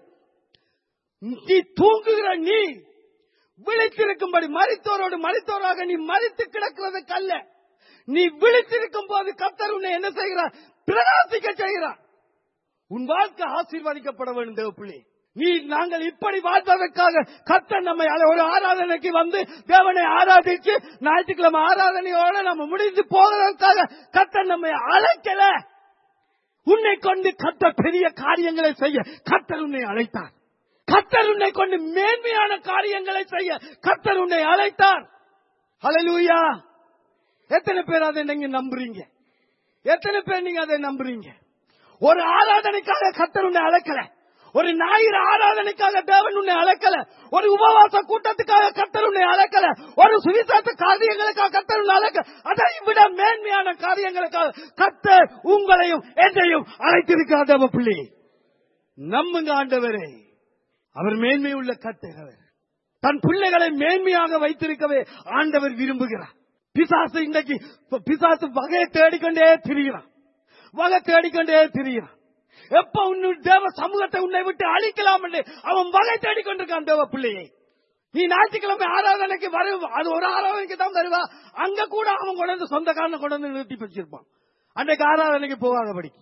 நீ தூங்குகிற நீ விழித்திருக்கும்படி மரித்தோரோடு மரித்தோராக நீ மரித்து கிடக்கிறதுக்கு அல்ல நீ விழித்திருக்கும் போது கத்தர் உன்னை என்ன செய்கிறார் பிரகாசிக்க செய்கிறார் உன் வாழ்க்கை ஆசீர்வதிக்கப்பட வேண்டும் தேவ பிள்ளை நீ நாங்கள் இப்படி வாழ்வதற்காக கத்தர் நம்மை அழ- ஒரு ஆராதனைக்கு வந்து தேவனை ஆராதிச்சு ஞாயிற்றுக்கிழமை ஆராதனையோட நம்ம முடிந்து போகிறதற்காக கத்தர் நம்மை அழைக்கல உன்னை கொண்டு கத்தர் பெரிய காரியங்களை செய்ய கத்தர் உன்னை அழைத்தார் கத்தர் உன்னை கொண்டு மேன்மையான காரியங்களை செய்ய கத்தர் உன்னை அழைத்தார் ஹalleluya எத்தனை பேர் அதை நீங்க நம்புறீங்க எத்தனை பேர் நீங்க அதை நம்புறீங்க ஒரு ஆராதனைக்காக கத்தர் உன்னை அழைக்கல ஒரு ஞாயிறு ஆராதனைக்காக தேவன் உன்னை அழைக்கல ஒரு உபவாச கூட்டத்துக்காக கத்தர் உன்னை அழைக்கல ஒரு சுவிசேஷ காரியங்களுக்காக கத்தர் உன்னை அழைக்க அதை விட மேன்மையான காரியங்களுக்காக கத்தர் உங்களையும் என்னையும் அழைத்திருக்கிறார் தேவ பிள்ளை நம்புங்க ஆண்டவரே அவர் மேன்மை உள்ள கத்தர் அவர் தன் பிள்ளைகளை மேன்மையாக வைத்திருக்கவே ஆண்டவர் விரும்புகிறார் பிசாசு இன்றைக்கு பிசாசு வகையை தேடிக்கொண்டே திரிகிறான் வகை தேடிக்கொண்டே திரிகிறான் எப்ப உன்னு தேவ சமூகத்தை உன்னை விட்டு அழிக்கலாம் என்று அவன் வகை தேடிக்கொண்டிருக்கான் தேவ பிள்ளையை நீ ஞாயிற்றுக்கிழமை ஆராதனைக்கு வரு அது ஒரு ஆராதனைக்கு தான் வருவா அங்க கூட அவன் கொண்டு வந்து சொந்தக்காரனை கொண்டு வந்து நிறுத்தி வச்சிருப்பான் அன்றைக்கு ஆராதனைக்கு போகாதபடிக்கு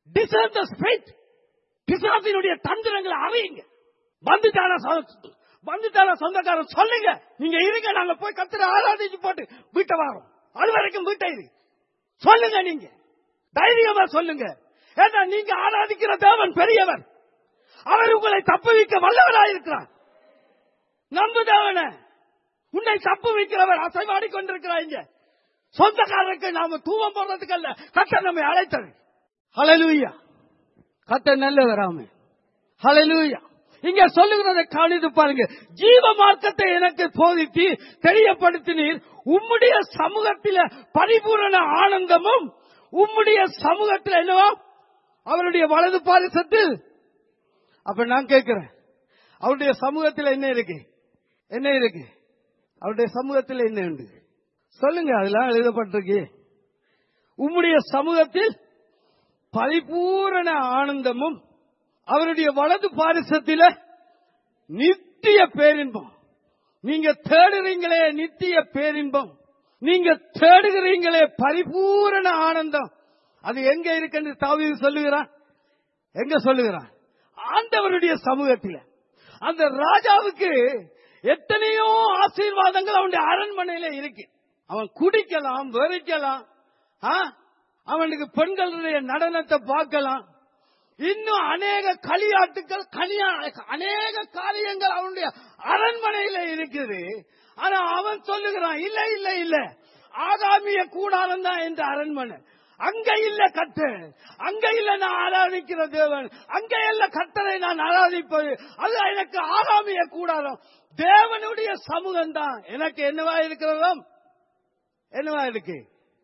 டிசர்ன் த ஸ்பிரிட் பிசாசினுடைய தந்திரங்களை அறியுங்க வந்துட்டான சொ- வந்துட்டான சொந்தக்காரன் சொல்லுங்க நீங்க இருங்க நாங்க போய் கத்திர ஆராதிச்சு போட்டு வீட்டை வாரோம் அது வரைக்கும் வீட்டை இரு சொல்லுங்க நீங்க தைரியமா சொல்லுங்க ஏன்னா நீங்க ஆராதிக்கிற தேவன் பெரியவர் அவர் உங்களை தப்புவிக்க வல்லவராயிருக்கிறார் நம்பு தேவனை உன்னை தப்பு வைக்கிறவர் அசைவாடி கொண்டிருக்கிறாங்க சொந்தக்காரருக்கு நாம தூவம் போடுறதுக்கு அல்ல கத்த நம்மை அழைத்தது ஹalleluya கத்த நல்லவராமே ஹalleluya இங்க சொல்லுகிறதை கவனித்து பாருங்க ஜீவ மார்க்கத்தை எனக்கு போதித்து தெரியப்படுத்தினீர் உம்முடைய சமூகத்தில பரிபூரண ஆனந்தமும் உம்முடைய சமூகத்தில் என்னவா அவருடைய வலது பாரிசத்தில் அப்ப நான் கேட்கிறேன் அவருடைய சமூகத்தில் என்ன இருக்கு என்ன இருக்கு அவருடைய சமூகத்தில் என்ன உண்டு சொல்லுங்க அதெல்லாம் எழுதப்பட்டிருக்கு உம்முடைய சமூகத்தில் பரிபூரண ஆனந்தமும் அவருடைய வலது பாரிசத்தில நித்திய பேரின்பம் நீங்க தேடுறீங்களே நித்திய பேரின்பம் நீங்க தேடுகிறீங்களே பரிபூரண ஆனந்தம் அது எங்க இருக்குன்னு தாவீது சொல்லுகிறான் எங்க சொல்லுகிறான் ஆண்டவருடைய சமூகத்தில அந்த ராஜாவுக்கு எத்தனையோ ஆசீர்வாதங்கள் அவனுடைய அரண்மனையில இருக்கு அவன் குடிக்கலாம் வெறிக்கலாம் ஆ? அவனுக்கு பெண்களுடைய நடனத்தை பார்க்கலாம் இன்னும் அநேக களியாட்டுகள் கலியா அநேக காரியங்கள் அவனுடைய அரண்மனையில இருக்குது ஆனா அவன் சொல்லுகிறான் இல்ல இல்ல இல்ல ஆகாமிய கூடாரம் தான் என்ற அரண்மனை அங்க இல்ல கட்டு அங்க இல்ல நான் ஆராதிக்கிற தேவன் அங்க இல்ல கத்தரை நான் ஆராதிப்பது அது எனக்கு ஆகாமிய கூடாரம் தேவனுடைய சமூகம் தான் எனக்கு என்னவா இருக்கிறதோ என்னவா இருக்கு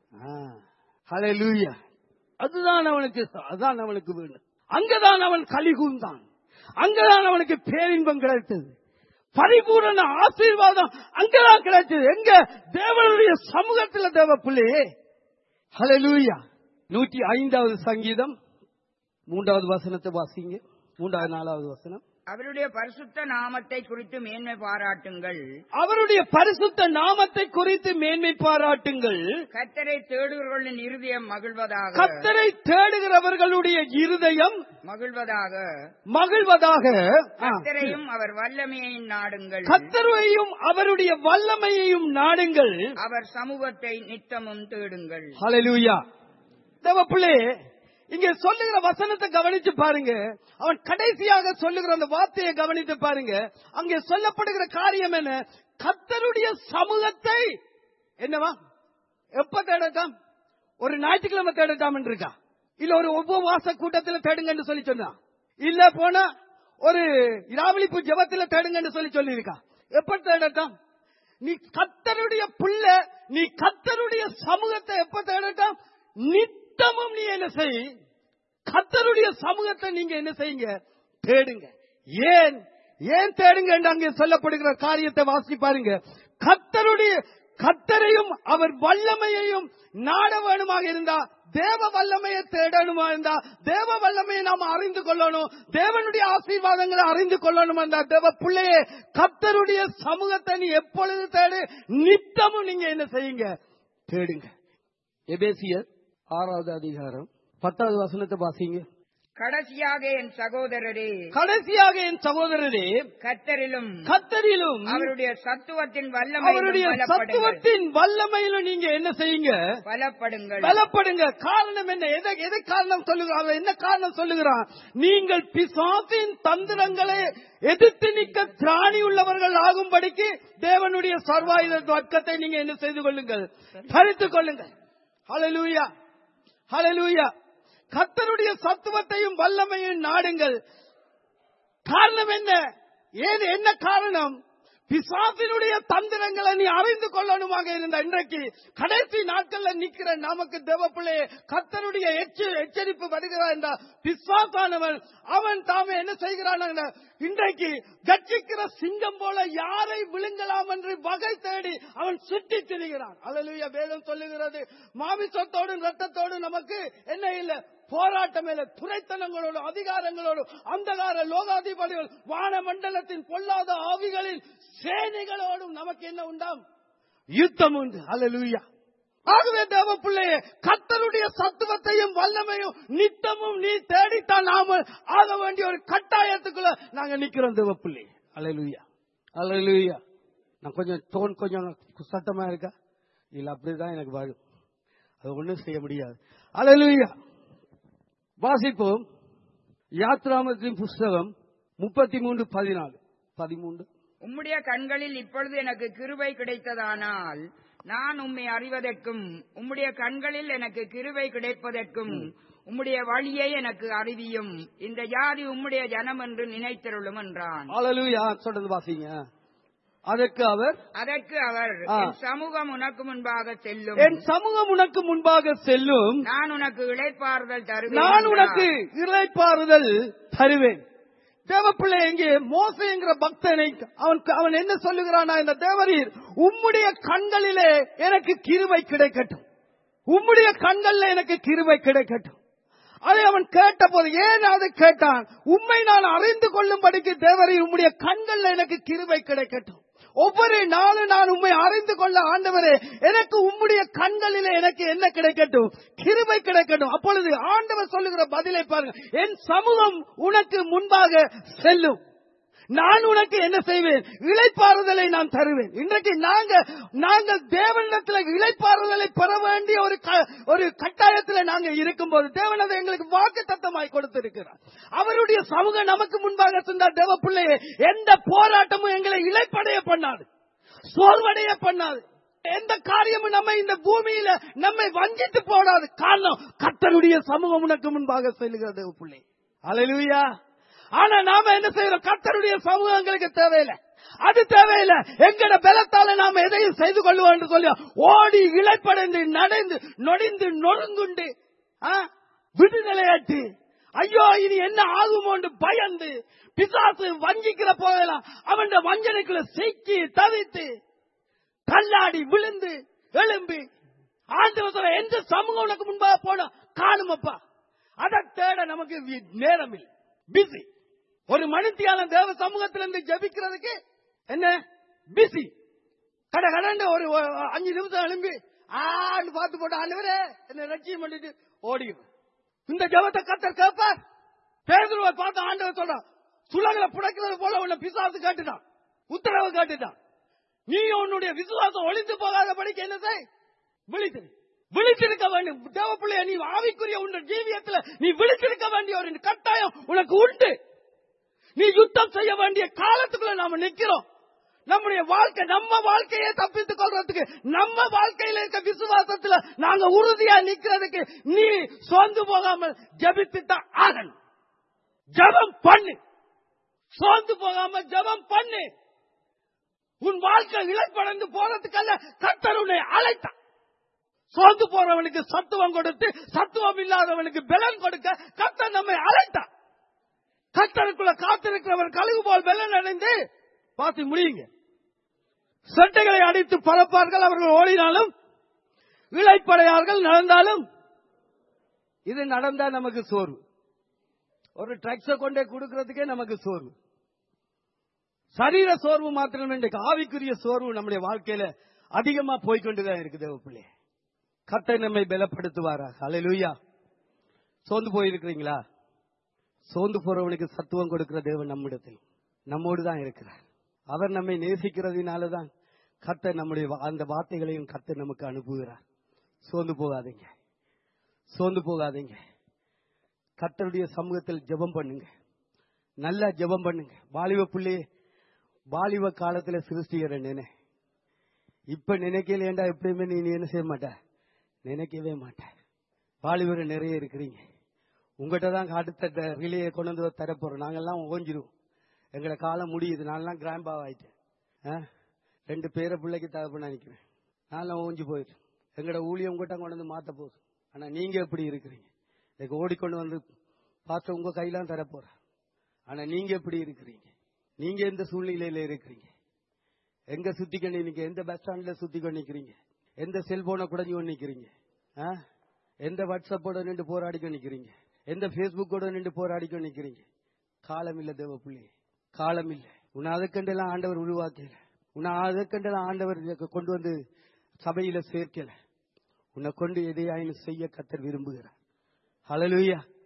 ஹalleluya அதுதான் அவனுக்கு அதுதான் அவனுக்கு வேணும் அங்கதான் அவன் கலிகூந்தான் அங்கதான் அவனுக்கு பேரின்பம் கிடைத்தது பரிபூரண ஆசீர்வாதம் அங்கதான் கிடைச்சது எங்க தேவனுடைய சமூகத்தில் தேவ பிள்ளையே ஹalleluya நூற்றி ஐந்தாவது சங்கீதம் மூன்றாவது வசனத்தை வாசிங்க மூன்றாவது நாலாவது வசனம் அவருடைய பரிசுத்த நாமத்தை குறித்து மேன்மை பாராட்டுங்கள் அவருடைய பரிசுத்த நாமத்தை குறித்து மேன்மை பாராட்டுங்கள் கத்தரை தேடுகிறவர்களின் இருதயம் மகிழ்வதாக கத்தரை தேடுகிறவர்களுடைய இருதயம் மகிழ்வதாக மகிழ்வதாக ஆ, கத்தரையும் அவர் வல்லமையையும் நாடுங்கள் கத்தரையும் அவருடைய வல்லமையையும் நாடுங்கள் அவர் சமூகத்தை நித்தமும் தேடுங்கள் ஹalleluya தேவ பிள்ளை இங்க சொல்லுகிற வசனத்தை கவனிச்சு பாருங்க அவன் கடைசியாக சொல்லுகிற அந்த வார்த்தையை கவனித்து பாருங்க அங்கே சொல்லப்படுகிற காரியம் என்ன கத்தருடைய சமூகத்தை என்னவா எப்ப தேடட்டாம் ஒரு ஞாயிற்றுக்கிழமை தேடட்டாம் இருக்கா இல்ல ஒரு உபவாச கூட்டத்தில் தேடுங்கன்னு சொல்லி சொன்னா இல்ல போனா ஒரு இராவளிப்பு ஜெபத்துல தேடுங்கன்னு சொல்லி சொல்லி இருக்கா எப்ப தேடட்டாம் நீ கத்தருடைய புள்ள நீ கத்தருடைய சமூகத்தை எப்ப தேடட்டாம் நித்தமும் நீ என்ன செய் கத்தருடைய சமூகத்தை நீங்க என்ன செய்யுங்க தேடுங்க ஏன் ஏன் தேடுங்க என்று அங்கே சொல்லப்படுகிற காரியத்தை வாசி பாருங்க கத்தருடைய கத்தரையும் அவர் வல்லமையையும் நாட வேணுமாக இருந்தா தேவ வல்லமையை தேடணுமா இருந்தா தேவ வல்லமையை நாம் அறிந்து கொள்ளணும் தேவனுடைய ஆசீர்வாதங்களை அறிந்து கொள்ளணும் அந்த தேவ பிள்ளையே கத்தருடைய சமூகத்தை நீ எப்பொழுது தேடு நித்தமும் நீங்க என்ன செய்யுங்க தேடுங்க எபேசியர் ஆறாவது அதிகாரம் பத்தாவது வசனத்தை வாசிங்க கடைசியாக என் சகோதரரே கடைசியாக என் சகோதரரே கத்தரிலும் கத்தரிலும் அவருடைய சத்துவத்தின் அவருடைய வல்லமையிலும் பலப்படுங்கள் சத்துவத்தின் வல்லமையிலும் நீங்க என்ன செய்யுங்க பலப்படுங்கள் பலப்படுங்க காரணம் என்ன எதை எதை காரணம் சொல்லுகிறான் அவன் என்ன காரணம் சொல்லுகிறான் நீங்கள் பிசாசின் தந்திரங்களை எதிர்த்து நிற்க திராணி உள்ளவர்கள் ஆகும்படிக்கு தேவனுடைய சர்வாயுத வர்க்கத்தை நீங்க என்ன செய்து கொள்ளுங்கள் தரித்துக் கொள்ளுங்கள் ஹalleluya ஹalleluya கர்த்தருடைய சத்துவத்தையும் வல்லமையும் நாடுங்கள் காரணம் என்ன ஏது என்ன காரணம் பிசாசினுடைய தந்திரங்களை நீ அறிந்து கொள்ளணுமாக இருந்த இன்றைக்கு கடைசி நாட்கள்ல நிக்கிற நமக்கு தேவ பிள்ளையே கர்த்தருடைய எச்ச- எச்சரிப்பு வருகிறார் என்றால் பிசாசானவன் அவன் தாமே என்ன செய்கிறான் என்ற- இன்றைக்கு கட்சிக்கிற சிங்கம் போல யாரை விழுங்கலாம் என்று வகை தேடி அவன் சுற்றி திரிகிறான் அல்லலுயா வேதம் சொல்லுகிறது மாமிசத்தோடும் ரத்தத்தோடும் நமக்கு என்ன இல்லை போராட்டம் இல்ல துறைத்தனங்களோடு அதிகாரங்களோடு அந்தகார லோகாதிபதிகள் வானமண்டலத்தின் பொல்லாத ஆவிகளின் சேனைகளோடும் நமக்கு என்ன உண்டாம் யுத்தம் உண்டு அல்லேலூயா ஆகவே தேவ பிள்ளையே கத்தருடைய சத்துவத்தையும் வல்லமையும் நித்தமும் நீ நிக்கிறோம் தேவ பிள்ளை அலையலுயா அலையலுயா நான் கொஞ்சம் டோன் கொஞ்சம் சத்தமா இருக்கா இல்ல அப்படிதான் எனக்கு வரும் அது ஒண்ணும் செய்ய முடியாது அலையலுயா வாசிப்போம் யாத்ராமத்தின் புஸ்தகம் முப்பத்தி மூன்று பதினாலு பதிமூன்று உம்முடைய கண்களில் இப்பொழுது எனக்கு கிருபை கிடைத்ததானால் நான் உம்மை அறிவதற்கும் உம்முடைய கண்களில் எனக்கு கிருபை கிடைப்பதற்கும் உம்முடைய வழியை எனக்கு அறிவியும் இந்த ஜாதி உம்முடைய ஜனம் என்று நினைத்தருளும் என்றான் அலலுயா சொல்றது வாசிங்க அதற்கு அவர் அதற்கு அவர் ஆ. என் சமூகம் உனக்கு முன்பாக செல்லும் என் சமூகம் உனக்கு முன்பாக செல்லும் நான் உனக்கு இளைப்பாறுதல் தருவேன் நான் என்றார். உனக்கு இளைப்பாறுதல் தருவேன் தேவப்பிள்ளை எங்கே மோசைங்கிற பக்தனை அவன் அவன் என்ன சொல்லுகிறானா இந்த தேவரீர் உம்முடைய கண்களிலே எனக்கு கிருபை கிடைக்கட்டும் உம்முடைய கண்களில் எனக்கு கிருபை கிடைக்கட்டும் அதை அவன் கேட்ட போது ஏன் அதை கேட்டான் உம்மை நான் அறிந்து கொள்ளும்படிக்கு தேவரீர் உம்முடைய கண்களில் எனக்கு கிருபை கிடைக்கட்டும் ஒவ்வொரு நாளும் நான் உம்மை அறிந்து கொள்ள ஆண்டவரே எனக்கு உம்முடைய கண்களிலே எனக்கு என்ன கிடைக்கட்டும் கிருபை கிடைக்கட்டும் அப்பொழுது ஆண்டவர் சொல்லுகிற பதிலை பாருங்க என் சமூகம் உனக்கு முன்பாக செல்லும் நான் உனக்கு என்ன செய்வேன் இளைப்பாறுதலை நான் தருவேன் இன்றைக்கு நாங்க நாங்கள் தேவனிடத்தில் இளைப்பாறுதலை பெற வேண்டிய ஒரு க- ஒரு கட்டாயத்தில் நாங்க இருக்கும்போது தேவன் அதை எங்களுக்கு வாக்கு தத்தமாய் கொடுத்திருக்கிறார் அவருடைய சமூகம் நமக்கு முன்பாக சென்றார் தேவ பிள்ளையே எந்த போராட்டமும் எங்களை இளைப்படைய பண்ணாது சோர்வடைய பண்ணாது எந்த காரியமும் நம்ம இந்த பூமியில நம்மை வஞ்சித்து போடாது காரணம் கர்த்தருடைய சமூகம் உனக்கு முன்பாக செல்லுகிறது தேவ பிள்ளை அலையிலுயா ஆனா நாம என்ன செய்யறோம் கர்த்தருடைய சமூகம் எங்களுக்கு தேவையில்லை அது தேவையில்லை எங்கட பலத்தால நாம எதையும் செய்து கொள்வோம் என்று சொல்லி ஓடி இழைப்படைந்து நடந்து நொடிந்து நொறுங்குண்டு ஆ, விடுதலையாட்டு ஐயோ இனி என்ன ஆகுமோ என்று பயந்து பிசாசு வஞ்சிக்கிற போதெல்லாம் அவன் வஞ்சனைக்குள்ள சிக்கி தவித்து தள்ளாடி விழுந்து எழும்பி ஆண்டவர் சொல்ற எந்த சமூகம் உனக்கு முன்பாக போன காணுமப்பா அதை தேட நமக்கு வி- நேரம் இல்லை பிஸி ஒரு மனுத்தியான தேவ சமூகத்திலிருந்து ஜெபிக்கிறதுக்கு என்ன பிஸி கட கடண்டு ஒரு ஒரு அஞ்சு நிமிஷம் எழும்பி ஆண்டு பார்த்து போட்டு ஆண்டவரே என்ன லட்சியம் பண்ணிட்டு ஓடிடும் இந்த ஜெபத்தை கத்தர் கேட்பார் பேதுருவை பார்த்து ஆண்டவர் சொல்றான் சுலகளை புடைக்கிறது போல உன்னை பிசாசு காட்டுட்டான் உத்தரவு காட்டுட்டான் நீ உன்னுடைய விசுவாசம் ஒளிந்து போகாதபடிக்கு என்ன செய் விழித்திரு விழித்திருக்க வேண்டும் தேவ பிள்ளைய நீ ஆவிக்குரிய உன் ஜீவியத்துல நீ விழித்திருக்க வேண்டிய ஒரு கட்டாயம் உனக்கு உண்டு நீ யுத்தம் செய்ய வேண்டிய காலத்துக்குள்ள நாம நிக்கிறோம் நம்முடைய வாழ்க்கை நம்ம வாழ்க்கையை தப்பித்துக் கொள்றதுக்கு நம்ம வாழ்க்கையில இருக்க விசுவாசத்துல நாங்க உறுதியா நிக்கிறதுக்கு நீ சோர்ந்து போகாமல் ஜெபித்து தான் ஆகணும் ஜெபம் பண்ணு சோர்ந்து போகாம ஜெபம் பண்ணு உன் வாழ்க்கை இழைப்படைந்து போறதுக்கல்ல கர்த்தர் உன்னை அழைத்தான் சோர்ந்து போறவனுக்கு சத்துவம் கொடுத்து சத்துவம் இல்லாதவனுக்கு பலன் கொடுக்க கர்த்தர் நம்மை அழைத்தான் கர்த்தருக்குள்ள காத்திருக்கிறவன் கழுகு போல் பலன் அடைந்து பார்த்து முடியுங்க சட்டைகளை அடித்து பறப்பார்கள் அவர்கள் ஓடினாலும் இழைப்படையார்கள் நடந்தாலும் இது நடந்தா நமக்கு சோர்வு ஒரு ட்ரக்ஸ கொண்டே கொடுக்கறதுக்கே நமக்கு சோர்வு சரீர சோர்வு மாத்திரம் இன்றைக்கு ஆவிக்குரிய சோர்வு நம்முடைய வாழ்க்கையில அதிகமா போய்கொண்டுதான் இருக்குது தேவ பிள்ளை கத்தை நம்மை பலப்படுத்துவாரா ஹalleluya சோர்ந்து போயிருக்கிறீங்களா சோர்ந்து போறவனுக்கு சத்துவம் கொடுக்கிற தேவன் நம்மிடத்தில் நம்மோடு தான் இருக்கிறார் அவர் நம்மை நேசிக்கிறதுனாலதான் கர்த்தர் நம்முடைய வா- அந்த வார்த்தைகளையும் கர்த்தர் நமக்கு அனுப்புகிறார் சோர்ந்து போகாதீங்க சோர்ந்து போகாதீங்க கர்த்தருடைய சமூகத்தில் ஜெபம் பண்ணுங்க நல்லா ஜெபம் பண்ணுங்க வாலிப பிள்ளையே வாலிப காலத்துல சிருஷ்டிகிற நினை இப்ப நினைக்கலேண்டா எப்பயுமே நீ நீ என்ன செய்ய மாட்ட நினைக்கவே மாட்ட வாலிபர் நிறைய இருக்கிறீங்க உங்ககிட்ட தான் அடுத்த ரிலேயை கொண்டு வந்து தரப்போறோம் நாங்கெல்லாம் ஓஞ்சிருவோம் எங்களை காலம் முடியுது நான்லாம் கிராம்பா ஆயிட்டேன் ஆ? ரெண்டு பேரை பிள்ளைக்கு தகப்பனா நிக்கிறேன் நான்லாம் ஓஞ்சி போயிட்டேன் எங்களோட ஊழியம் உங்ககிட்ட கொண்டு வந்து மாத்த போகுது ஆனா நீங்க எப்படி இருக்கிறீங்க இதுக்கு ஓடிக்கொண்டு வந்து பார்த்து உங்க கையெல்லாம் தரப்போறேன் ஆனா நீங்க எப்படி இருக்கிறீங்க நீங்க எந்த சூழ்நிலையில இருக்கிறீங்க எங்க சுத்தி கொண்டு நிக்க எந்த பஸ் ஸ்டாண்ட்ல சுத்தி கொண்டு நிக்கிறீங்க எந்த செல்போனை குடஞ்சி கொண்டு நிக்கிறீங்க ஆ? எந்த வாட்ஸ்அப்போட நின்று போராடி கொண்டு நிக்கிறீங்க எந்த பேஸ்புக்கோட நின்று போராடி கொண்டு நிக்கிறீங்க காலம் இல்ல தேவ பிள்ளை காலம் இல்ல உன்னை அதுக்கண்டெல்லாம் ஆண்டவர் உருவாக்கல உன்னை அதுக்கண்டெல்லாம் ஆண்டவர் இதுக்கு கொண்டு வந்து சபையில சேர்க்கல உன்னை கொண்டு எதையாயினும் செய்ய கத்தர் விரும்புகிறார் ஹalleluya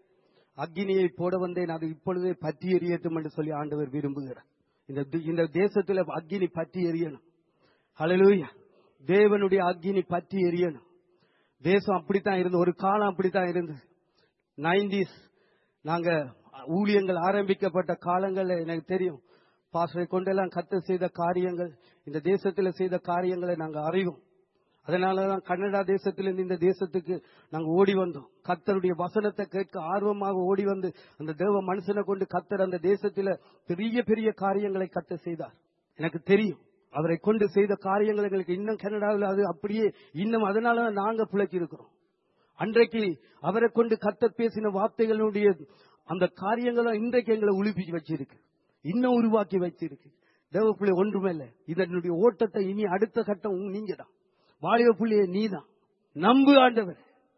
அக்கினியை போட வந்தேன் அது இப்பொழுதே பற்றி எரியட்டும் என்று சொல்லி ஆண்டவர் விரும்புகிறார் இந்த தி- இந்த தேசத்துல அக்கினி பற்றி எரியணும் ஹalleluya தேவனுடைய அக்கினி பற்றி எரியணும் தேசம் அப்படித்தான் இருந்தது ஒரு காலம் அப்படித்தான் இருந்தது நைன்டிஸ் நாங்க ஊழியங்கள் ஆரம்பிக்கப்பட்ட காலங்கள்ல எனக்கு தெரியும் பாஸ்டரை கொண்டெல்லாம் கத்த செய்த காரியங்கள் இந்த தேசத்துல செய்த காரியங்களை நாங்க அறிவோம் அதனாலதான் கன்னடா தேசத்திலிருந்து இந்த தேசத்துக்கு நாங்க ஓடி வந்தோம் கத்தருடைய வசனத்தை கேட்க ஆர்வமாக ஓடி வந்து அந்த தேவ மனுஷனை கொண்டு கத்தர் அந்த தேசத்துல பெரிய பெரிய காரியங்களை கத்த செய்தார் எனக்கு தெரியும் அவரை கொண்டு செய்த காரியங்கள் எங்களுக்கு இன்னும் கனடாவில் அது அப்படியே இன்னும் அதனாலதான் நாங்க பிழைச்சி இருக்கிறோம் அன்றைக்கு அவரை கொண்டு கத்தர் பேசின வார்த்தைகளுடைய அந்த காரியங்களும் இன்றைக்கு எங்களை உழுப்பி வச்சிருக்கு இன்னும் உருவாக்கி வச்சிருக்கு தேவப்பிள்ளை ஒன்றுமே இல்லை இதனுடைய ஓட்டத்தை இனி அடுத்த கட்டம் உங்க- நீங்க தான் வாலிப புள்ளிய நீதான் நம்பு ஆண்டவர்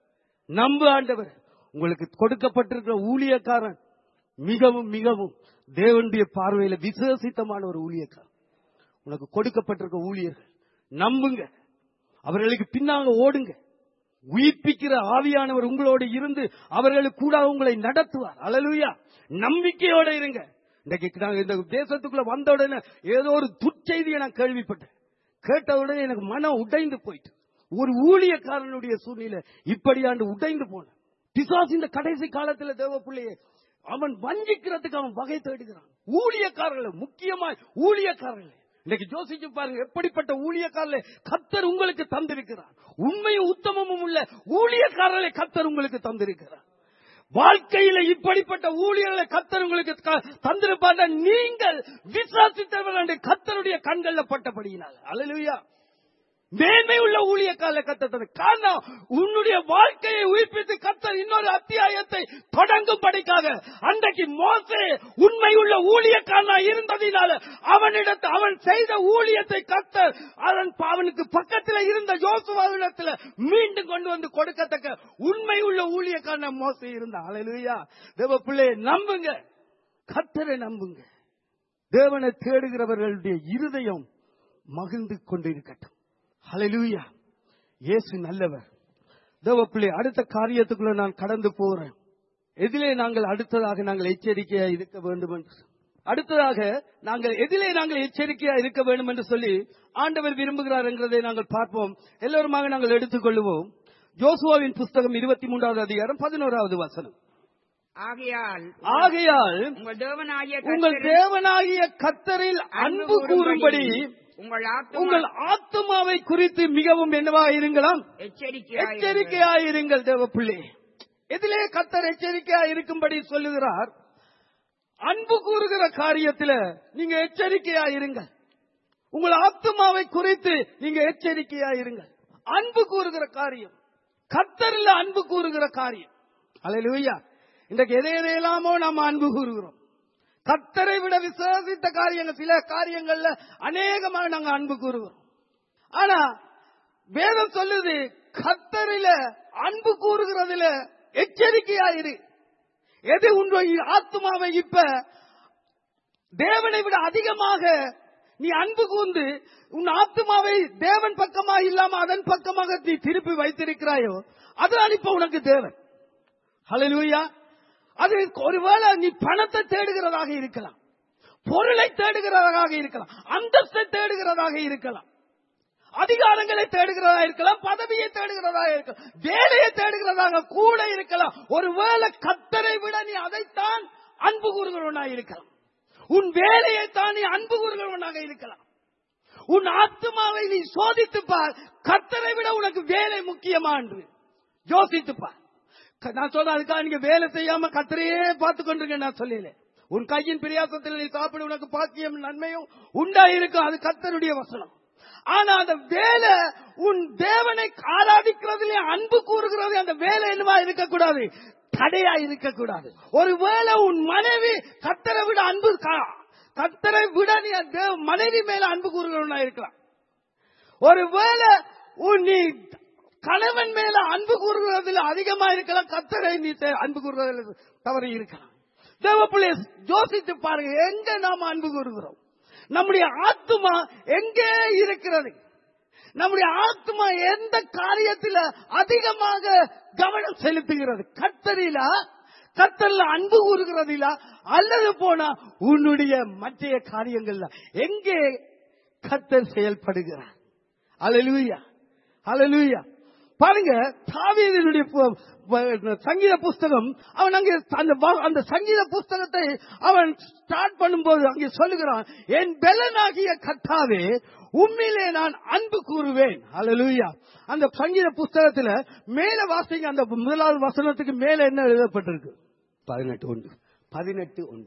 நம்பு ஆண்டவர் உங்களுக்கு கொடுக்கப்பட்டிருக்கிற ஊழியக்காரன் மிகவும் மிகவும் தேவனுடைய பார்வையில விசேஷித்தமான ஒரு ஊழியக்காரன் உனக்கு கொடுக்கப்பட்டிருக்க ஊழியர்கள் நம்புங்க அவர்களுக்கு பின்னாங்க ஓடுங்க உயிர்ப்பிக்கிற ஆவியானவர் உங்களோடு இருந்து அவர்களுக்கு கூட உங்களை நடத்துவார் அலலுயா நம்பிக்கையோட இருங்க இன்னைக்கு நாங்க இந்த தேசத்துக்குள்ள வந்த உடனே ஏதோ ஒரு துர்ச்செய்தியை நான் கேள்விப்பட்டேன் கேட்ட உடனே எனக்கு மனம் உடைந்து போயிட்டு ஒரு ஊழியக்காரனுடைய சூழ்நிலை இப்படியாண்டு உடைந்து போன பிசாசு இந்த கடைசி காலத்துல தேவ பிள்ளையே அவன் வஞ்சிக்கிறதுக்கு அவன் வகை தேடுகிறான் ஊழியக்காரர்களை முக்கியமா ஊழியக்காரர்களை இன்னைக்கு யோசிச்சு பாருங்க எப்படிப்பட்ட ஊழியக்காரர்களை கத்தர் உங்களுக்கு தந்திருக்கிறார் உண்மையும் உத்தமமும் உள்ள ஊழியக்காரர்களை கத்தர் உங்களுக்கு தந்திருக்கிறார் வாழ்க்கையில இப்படிப்பட்ட ஊழியர்களை கத்தர் உங்களுக்கு க- தந்திருப்பார் நீங்கள் விசுவாசித்தவர் என்று கத்தருடைய கண்கள்ல பட்டபடியினால் அல்லேலூயா மேன்மை உள்ள ஊழியக்கால கத்தர் காரணம் உன்னுடைய வாழ்க்கையை உயிர்ப்பித்து கத்தர் இன்னொரு அத்தியாயத்தை தொடங்கும் படிக்காக அன்றைக்கு மோசே உண்மை உள்ள ஊழியக்காரனா இருந்ததினால அவனிடத்து அவன் செய்த ஊழியத்தை கத்தர் அவன் அவனுக்கு பக்கத்துல இருந்த யோசுவாவிடத்துல மீண்டும் கொண்டு வந்து கொடுக்கத்தக்க உண்மை உள்ள ஊழியக்காரனா மோசே இருந்தான் அலையிலுயா தேவ பிள்ளையை நம்புங்க கத்தரை நம்புங்க தேவனை தேடுகிறவர்களுடைய இருதயம் மகிழ்ந்து கொண்டிருக்கட்டும் ஹalleluya இயேசு நல்லவர் தேவப்பிள்ளை அடுத்த காரியத்துக்குள்ள நான் கடந்து போறேன் எதிலே நாங்கள் அடுத்ததாக நாங்கள் எச்சரிக்கையா இருக்க வேண்டும் என்று அடுத்ததாக நாங்கள் எதிலே நாங்கள் எச்சரிக்கையா இருக்க வேண்டும் என்று சொல்லி ஆண்டவர் விரும்புகிறார் என்கிறதை நாங்கள் பார்ப்போம் எல்லோருமாக நாங்கள் எடுத்துக்கொள்வோம் ஜோசுவாவின் புஸ்தகம் இருபத்தி மூன்றாவது அதிகாரம் பதினோராவது வசனம் ஆகையால் ஆகையால் உங்கள் தேவனாகிய உங்கள் கர்த்தரில் தேவனாகிய கத்தரில் அன்பு கூறும்படி உங்கள் ஆத்துமா உங்கள் ஆத்துமாவை குறித்து மிகவும் என்னவா இருங்களாம் எச்சரிக்கையாயிருங்கள். எச்சரிக்கையாயிருங்கள் தேவ பிள்ளை எதிலே கத்தர் எச்சரிக்கையா இருக்கும்படி சொல்லுகிறார் அன்பு கூறுகிற காரியத்துல நீங்க எச்சரிக்கையா இருங்கள் உங்கள் ஆத்துமாவை குறித்து நீங்க எச்சரிக்கையா இருங்கள் அன்பு கூறுகிற காரியம் கத்தரில் அன்பு கூறுகிற காரியம் அல்லேலூயா இன்றைக்கு எதை எதையெல்லாமோ நாம் அன்பு கூறுகிறோம் கத்தரை விட விசுவாசித்த காரியங்கள் சில காரியங்கள்ல அநேகமாக நாங்க அன்பு கூறுகிறோம் ஆனா வேதம் சொல்லுது கத்தரில அன்பு கூறுகிறதுல எச்சரிக்கையா இரு எது உன்னுடைய ஆத்மாவை இப்ப தேவனை விட அதிகமாக நீ அன்பு கூர்ந்து உன் ஆத்மாவை தேவன் பக்கமா இல்லாம அதன் பக்கமாக நீ திருப்பி வைத்திருக்கிறாயோ அதுதான் இப்ப உனக்கு தேவன் ஹalleluya அது ஒருவேளை நீ பணத்தை தேடுகிறதாக இருக்கலாம் பொருளை தேடுகிறதாக இருக்கலாம் அந்தஸ்தை தேடுகிறதாக இருக்கலாம் அதிகாரங்களை தேடுகிறதா இருக்கலாம் பதவியை தேடுகிறதா இருக்கலாம் வேலையை தேடுகிறதாக கூட இருக்கலாம் ஒருவேளை கத்தரை விட நீ அதைத்தான் அன்பு கூறுகிறவனாக இருக்கலாம் உன் வேலையை தான் நீ அன்பு கூறுகிறவனாக இருக்கலாம் உன் ஆத்மாவை நீ சோதித்துப் பார் கத்தரை விட உனக்கு வேலை முக்கியமா என்று யோசித்துப் பார் க- நான் சொல்ல அதுக்காக நீங்க வேலை செய்யாம கத்தரையே பார்த்து கொண்டிருக்க நான் சொல்லல உன் கையின் பிரியாசத்தில் நீ சாப்பிட உனக்கு பாக்கியம் நன்மையும் உண்டா இருக்கும் அது கத்தருடைய வசனம் ஆனா அந்த வேலை உன் தேவனை ஆராதிக்கிறதுல அன்பு கூறுகிறது அந்த வேலை என்னவா இருக்கக்கூடாது தடையா இருக்கக்கூடாது ஒருவேளை உன் மனைவி கத்தரை விட அன்பு கா- கத்தரை விட நீ அந்த தேவ- மனைவி மேல அன்பு கூறுகிறவனா இருக்கலாம் ஒருவேளை உன் நீ கணவன் மேல அன்பு கூறுகிறதுல அதிகமா இருக்கலாம் கத்தரை நீ தே- அன்பு கூறுகிறதுல தவறு இருக்கலாம் தேவப்பிள்ளை யோசித்து பாருங்க எங்க நாம் அன்பு கூறுகிறோம் நம்முடைய ஆத்துமா எங்கே இருக்கிறது நம்முடைய ஆத்மா எந்த காரியத்தில் அதிகமாக கவனம் செலுத்துகிறது கத்தரிலா கத்தர்ல அன்பு கூறுகிறதில்ல அல்லது போனா உன்னுடைய மற்ற காரியங்கள்ல எங்கே கத்தர் செயல்படுகிறார் அலலூயா அலலூயா பாருங்க தாவீதினுடைய பு- ப- சங்கீத புஸ்தகம் அவன் அங்கே அந்த வா- அந்த சங்கீத புஸ்தகத்தை அவன் ஸ்டார்ட் பண்ணும்போது அங்கே சொல்லுகிறான் என் பெலனாகிய கத்தாவே உம்மிலே நான் அன்பு கூறுவேன் அலலூயா அந்த சங்கீத புஸ்தகத்துல மேல வாசிங்க அந்த முதலாவது வசனத்துக்கு மேல என்ன எழுதப்பட்டிருக்கு பதினெட்டு ஒன்று பதினெட்டு ஒன்று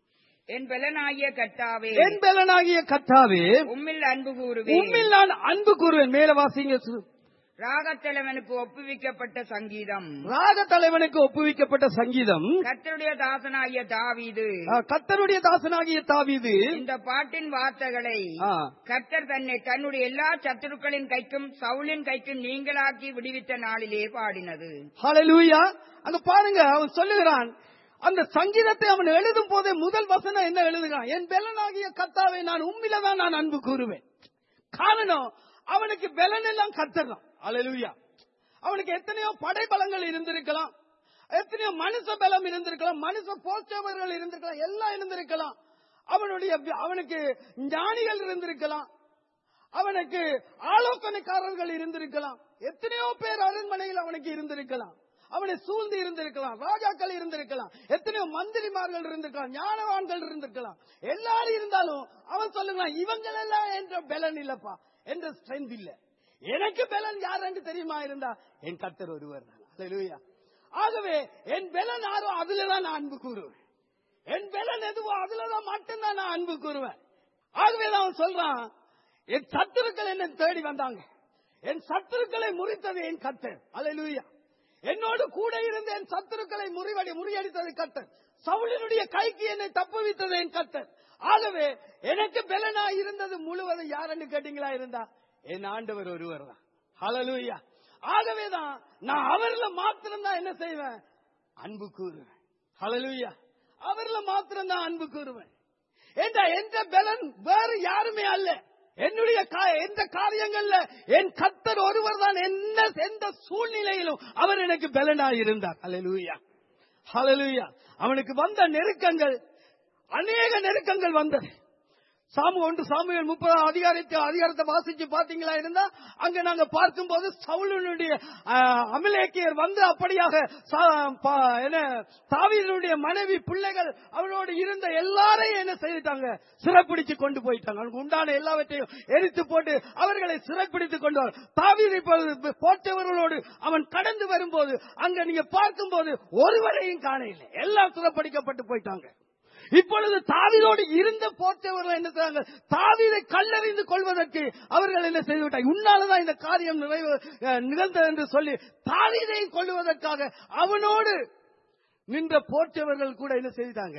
என் பலனாகிய கர்த்தாவே என் பெலனாகிய கத்தாவே உம்மில் அன்பு கூறுவேன் உம்மில் நான் அன்பு கூறுவேன் மேல வாசிங்க சு- ராகத்தலைவனுக்கு ஒப்புவிக்கப்பட்ட சங்கீதம் ராக தலைவனுக்கு ஒப்புவிக்கப்பட்ட சங்கீதம் கர்த்தருடைய தாசனாகிய தாவீது ஆ, கர்த்தருடைய தாசனாகிய தாவீது இந்த பாட்டின் வார்த்தைகளை ஆ, கர்த்தர் தன்னை தன்னுடைய எல்லா சத்துருக்களின் கைக்கும் சவுலின் கைக்கும் நீங்களாக்கி விடுவித்த நாளிலே பாடினது ஹalleluya அங்க பாருங்க அவன் சொல்லுகிறான் அந்த சங்கீதத்தை அவன் எழுதும் போதே முதல் வசனம் என்ன எழுதுகிறான் என் பெலனாகிய கத்தாவை நான் உம்மில தான் நான் அன்பு கூறுவேன் காரணம் அவனுக்கு பெலன் எல்லாம் கத்தர்தான் ஹalleluya அவனுக்கு எத்தனையோ படைபலங்கள் இருந்திருக்கலாம் எத்தனையோ மனுஷ பலம் இருந்திருக்கலாம் மனுஷ போச்சவர்கள் இருந்திருக்கலாம் எல்லாம் இருந்திருக்கலாம் அவனுடைய அவனுக்கு ஞானிகள் இருந்திருக்கலாம் அவனுக்கு ஆலோசனைக்காரர்கள் இருந்திருக்கலாம் எத்தனையோ பேர் அரண்மனையில் அவனுக்கு இருந்திருக்கலாம் அவனை சூழ்ந்து இருந்திருக்கலாம் ராஜாக்கள் இருந்திருக்கலாம் எத்தனையோ மந்திரிமார்கள் இருந்திருக்கலாம் ஞானவான்கள் இருந்திருக்கலாம் எல்லாரும் இருந்தாலும் அவன் சொல்லுகிறான் இவங்கள் எல்லாம் என்ற பலன் இல்லப்பா என்ற ஸ்ட்ரென்த் இல்ல எனக்கு பலன் யார் என்று தெரியுமா இருந்தா என் கர்த்தர் ஒருவர் தான் அல்லேலூயா. ஆகவே என் பலன் யாரோ அதுலதான் நான் அன்பு கூறுவேன் என் பலன் எதுவோ அதுலதான் மட்டும்தான் நான் அன்பு கூறுவேன் ஆகவே தான் அவன் சொல்றான் என் சத்துருக்கள் என்னை தேடி வந்தாங்க என் சத்துருக்களை முறித்தது என் கத்தர் அல்லேலூயா என்னோடு கூட இருந்த என் சத்துருக்களை முறிவடி முறியடித்தது கத்தர் சவுலினுடைய கைக்கு என்னை தப்புவித்தது என் கத்தர் ஆகவே எனக்கு பெலனா இருந்தது முழுவதும் யாருன்னு கேட்டீங்களா இருந்தா என் ஆண்டவர் ஒருவர் தான் ஹalleluya ஆகவே தான் நான் அவர்ல மாத்திரம் தான் என்ன செய்வேன் அன்பு கூறுவேன் ஹalleluya அவர்ல மாத்திரம் தான் அன்பு கூறுவேன் என்ற எந்த பலன் வேறு யாருமே அல்ல என்னுடைய கா- எந்த காரியங்கள்ல என் கத்தர் ஒருவர் தான் என்ன எந்த சூழ்நிலையிலும் அவர் எனக்கு பலனாய் இருந்தார் ஹalleluya ஹalleluya அவனுக்கு வந்த நெருக்கங்கள் அநேக நெருக்கங்கள் வந்தது சாமு ஒன்று சாமுவேல் முப்பதாம் அதிகாரத்தை அதிகாரத்தை வாசிச்சு பாத்தீங்களா இருந்தா அங்க நாங்க பார்க்கும்போது சவுலனுடைய அமலேக்கியர் வந்து அப்படியாக சா- பா- என்ன தாவீதனுடைய மனைவி பிள்ளைகள் அவளோடு இருந்த எல்லாரையும் என்ன செய்துட்டாங்க சிறைப்பிடிச்சு கொண்டு போயிட்டாங்க அவனுக்கு உண்டான எல்லாவற்றையும் எரித்து போட்டு அவர்களை சிறைப்பிடித்து கொண்டு வர தாவீதை இப்பொழுது போட்டவர்களோடு அவன் கடந்து வரும்போது அங்க நீங்க பார்க்கும்போது ஒருவரையும் காண இல்லை எல்லாம் சிறைப்பிடிக்கப்பட்டு போயிட்டாங்க இப்பொழுது தாவீதோடு இருந்த போற்றவர்கள் என்ன செய்றாங்க தாவீதை கல்லறிந்து கொள்வதற்கு அவர்கள் என்ன செய்து விட்டாங்க உன்னாலதான் இந்த காரியம் நிறைவு அஹ், நிகழ்ந்தது என்று சொல்லி தாவீதையும் கொள்ளுவதற்காக அவனோடு நின்ற போற்றவர்கள் கூட என்ன செய்தாங்க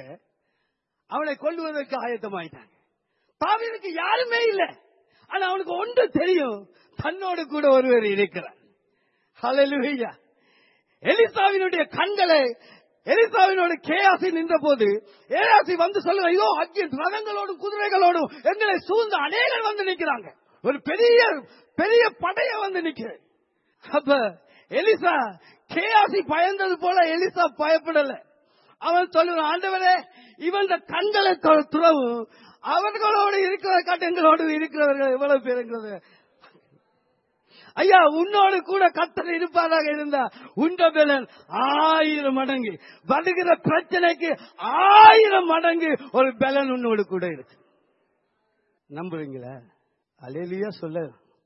அவனை கொல்லுவதற்கு ஆயத்தமாயிட்டாங்க தாவீதுக்கு யாருமே இல்லை ஆனா அவனுக்கு ஒன்று தெரியும் தன்னோடு கூட ஒருவர் இருக்கிறார் ஹalleluya எலிசாவினுடைய கண்களை எலிசாவினோட கேயாசி நின்ற போது ஏயாசி வந்து சொல்லுங்க ஐயோ அக்கிய ரதங்களோடும் குதிரைகளோடும் எங்களை சூழ்ந்து அநேகர் வந்து நிக்கிறாங்க ஒரு பெரிய பெரிய படைய வந்து நிக்கிறேன் அப்ப எலிசா கேயாசி பயந்தது போல எலிசா பயப்படல அவன் சொல்லுவான் ஆண்டவரே இவன் கண்களை தொ- துறவும் அவர்களோடு இருக்கிற காட்டு எங்களோடு இருக்கிறவர்கள் எவ்வளவு பேருங்கிறது ஐயா உன்னோடு கூட கத்தர் இருப்பாராக இருந்தா உண்ட பலன் ஆயிரம் மடங்கு வருகிற பிரச்சனைக்கு ஆயிரம் மடங்கு ஒரு பலன் உன்னோடு கூட இருக்கு நம்புறீங்களா அலேலியா சொல்ல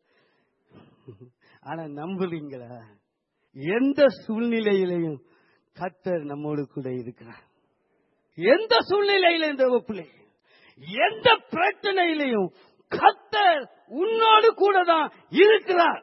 ஆனா நம்புறீங்களா எந்த சூழ்நிலையிலையும் கத்தர் நம்மோடு கூட இருக்கிறார் எந்த சூழ்நிலையிலும் தேவ பிள்ளை எந்த பிரச்சனையிலையும் கத்தர் உன்னோடு கூட தான் இருக்கிறார்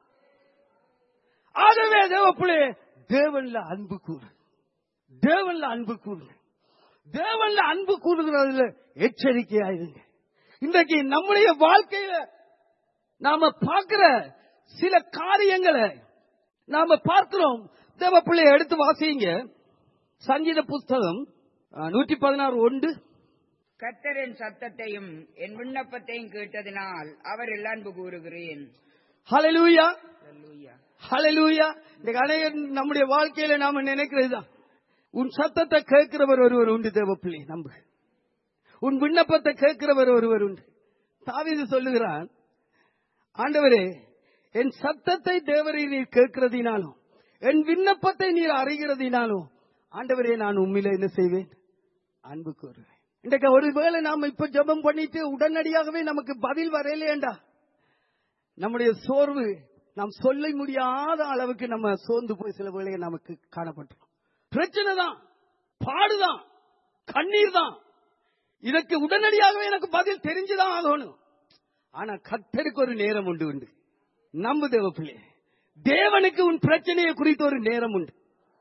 ஆகவே தேவ பிள்ளை தேவன்ல அன்பு கூறு தேவன்ல அன்பு கூறுங்க தேவன்ல அன்பு கூறுகிறதுல எச்சரிக்கையாயிருங்க இன்றைக்கு நம்முடைய வாழ்க்கையில நாம பார்க்கிற சில காரியங்களை நாம பார்க்கிறோம் தேவ பிள்ளையை எடுத்து வாசிங்க சங்கீத புஸ்தகம் நூற்றி பதினாறு ஒன்று கர்த்தரின் சத்தத்தையும் என் விண்ணப்பத்தையும் கேட்டதினால் அவரில் அன்பு கூறுகிறேன் ஹalleluya அல்லேலூயா. ஹalleluya இந்த அநேக நம்முடைய வாழ்க்கையில நாம நினைக்கிறது தான் உன் சத்தத்தை கேட்கிறவர் ஒருவர் உண்டு தேவப்பிள்ளை நம்பு உன் விண்ணப்பத்தை கேட்கிறவர் ஒருவர் உண்டு தாவீது சொல்லுகிறான் ஆண்டவரே என் சத்தத்தை தேவரை நீர் கேட்கிறதினாலும் என் விண்ணப்பத்தை நீர் அறிகிறதினாலும் ஆண்டவரே நான் உண்மையில என்ன செய்வேன் அன்பு கூறுவேன் இன்றைக்கு ஒருவேளை நாம இப்ப ஜெபம் பண்ணிட்டு உடனடியாகவே நமக்கு பதில் வரலையேண்டா நம்முடைய சோர்வு நாம் சொல்ல முடியாத அளவுக்கு நம்ம சோர்ந்து போய் சில வேளையை நமக்கு காணப்பட்டோம் பிரச்சனை தான் பாடுதான் கண்ணீர் தான் இதற்கு உடனடியாகவே எனக்கு பதில் தெரிஞ்சுதான் ஆகணும் ஆனா கத்தருக்கு ஒரு நேரம் உண்டு உண்டு நம்பு தேவ பிள்ளை தேவனுக்கு உன் பிரச்சனையை குறித்த ஒரு நேரம் உண்டு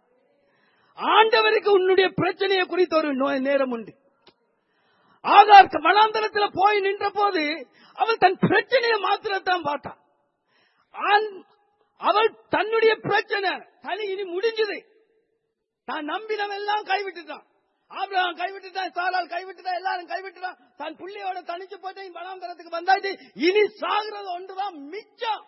ஆண்டவருக்கு உன்னுடைய பிரச்சனையை குறித்த ஒரு நோ- நேரம் உண்டு ஆகார் வனாந்தரத்தில் போய் நின்ற போது அவள் தன் பிரச்சனையை மாத்திரத்தான் பார்த்தான் ஆண்- அவள் தன்னுடைய பிரச்சனை தனி இனி முடிஞ்சது தான் நம்பினவெல்லாம் கைவிட்டுட்டான் ஆபிரகாம் கைவிட்டுட்டான் சாரால் கைவிட்டுட்டான் எல்லாரும் கைவிட்டுட்டான் தன் புள்ளியோட தனிச்சு போட்டு வனாந்தரத்துக்கு வந்தாச்சு இனி சாகுறது ஒன்றுதான் மிச்சம்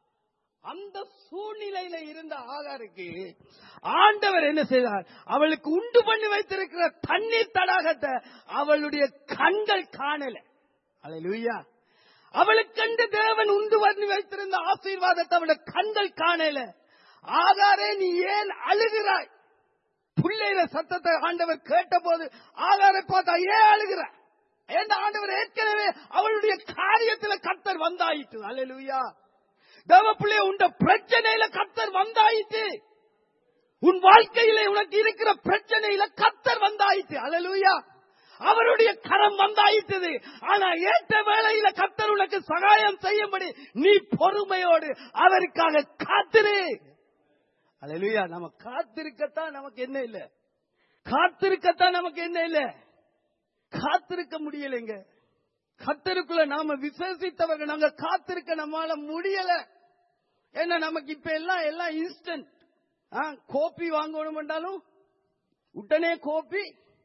அந்த சூழ்நிலையில இருந்த ஆகாருக்கு ஆண்டவர் என்ன செய்தார் அவளுக்கு உண்டு பண்ணி வைத்திருக்கிற தண்ணீர் தடாகத்தை அவளுடைய கண்கள் காணல அல்லேலூயா அவளுக்கண்டு தேவன் உண்டு பண்ணி வைத்திருந்த ஆசீர்வாதத்தை அவளுடைய கண்கள் காணல ஆகாரே நீ ஏன் அழுகிறாய் புள்ளையில சத்தத்தை ஆண்டவர் கேட்ட போது ஆகாரை பார்த்தா ஏன் அழுகிற ஏன் ஆண்டவர் ஏற்கனவே அவளுடைய காரியத்துல கர்த்தர் வந்தாயிட்டு அல்லேலூயா தேவ பிள்ளைய உண்ட பிரச்சனையில கர்த்தர் வந்தாயிட்டு உன் வாழ்க்கையில உனக்கு இருக்கிற பிரச்சனையில கர்த்தர் வந்தாயிட்டு அல்லேலூயா அவருடைய கரம் வந்தாயிட்டது ஆனா ஏற்ற வேளையில கர்த்தர் உனக்கு சகாயம் செய்யும்படி நீ பொறுமையோடு அவருக்காக காத்திரு அல்லேலூயா நம்ம காத்திருக்கத்தான் நமக்கு என்ன இல்ல காத்திருக்கத்தான் நமக்கு என்ன இல்ல காத்திருக்க முடியலைங்க கத்தருக்குள்ள நாம விசேஷித்தவர்கள் நாங்க காத்திருக்க நம்மால முடியல ஏன்னா நமக்கு இப்ப எல்லாம் எல்லாம் இன்ஸ்டன்ட் கோப்பி வாங்கணும் என்றாலும் உடனே கோப்பி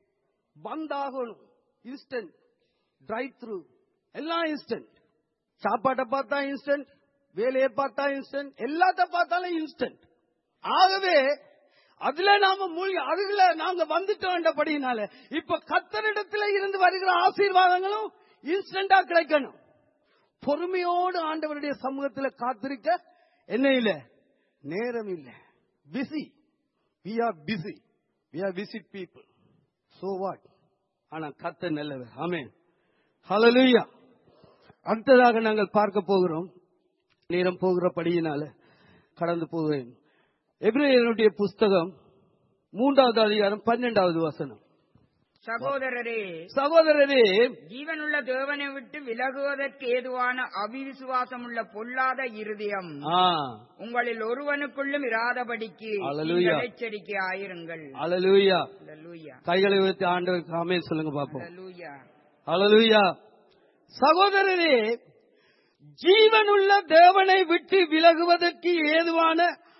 வந்தாகணும் இன்ஸ்டன்ட் டிரைவ் த்ரூ எல்லாம் இன்ஸ்டன்ட் சாப்பாட்டை பார்த்தா இன்ஸ்டன்ட் வேலையை பார்த்தா இன்ஸ்டன்ட் எல்லாத்த பார்த்தாலும் இன்ஸ்டன்ட் ஆகவே அதுல நாம மூழ்கி அதுல நாங்க வந்துட்டோம்ன்றபடினால இப்ப கத்தரிடத்துல இருந்து வருகிற ஆசீர்வாதங்களும் இன்ஸ்டன்டா கிடைக்கணும் பொறுமையோடு ஆண்டவருடைய சமூகத்துல காத்திருக்க என்ன இல்ல நேரம் இல்ல busy we are busy we are visit people so what ஆனா கத்த நல்லவர் ஆமென் ஹalleluya அடுத்ததாக நாங்கள் பார்க்க போகிறோம் நேரம் போகிறபடியினால கடந்து போகிறேன் எபிரேயருடைய புஸ்தகம் மூன்றாவது அதிகாரம் பன்னெண்டாவது வசனம் சகோதரரே சகோதரரே ஜீவனுள்ள தேவனை விட்டு விலகுவதற்கு ஏதுவான அவிசுவாசமுள்ள பொல்லாத இருதயம் ஆ உங்களில் ஒருவனுக்குள்ளும் இராதபடிக்கு அல்லேலூயா. நீங்கள் எச்சரிக்கை ஆயிருங்கள் அலலூயா அல்லேலூயா. கைகளை உயர்த்தி ஆண்டவருக்கு ஆமென் சொல்லுங்க பாப்போம் அல்லேலூயா. அலலூயா சகோதரரே ஜீவனுள்ள தேவனை விட்டு விலகுவதற்கு ஏதுவான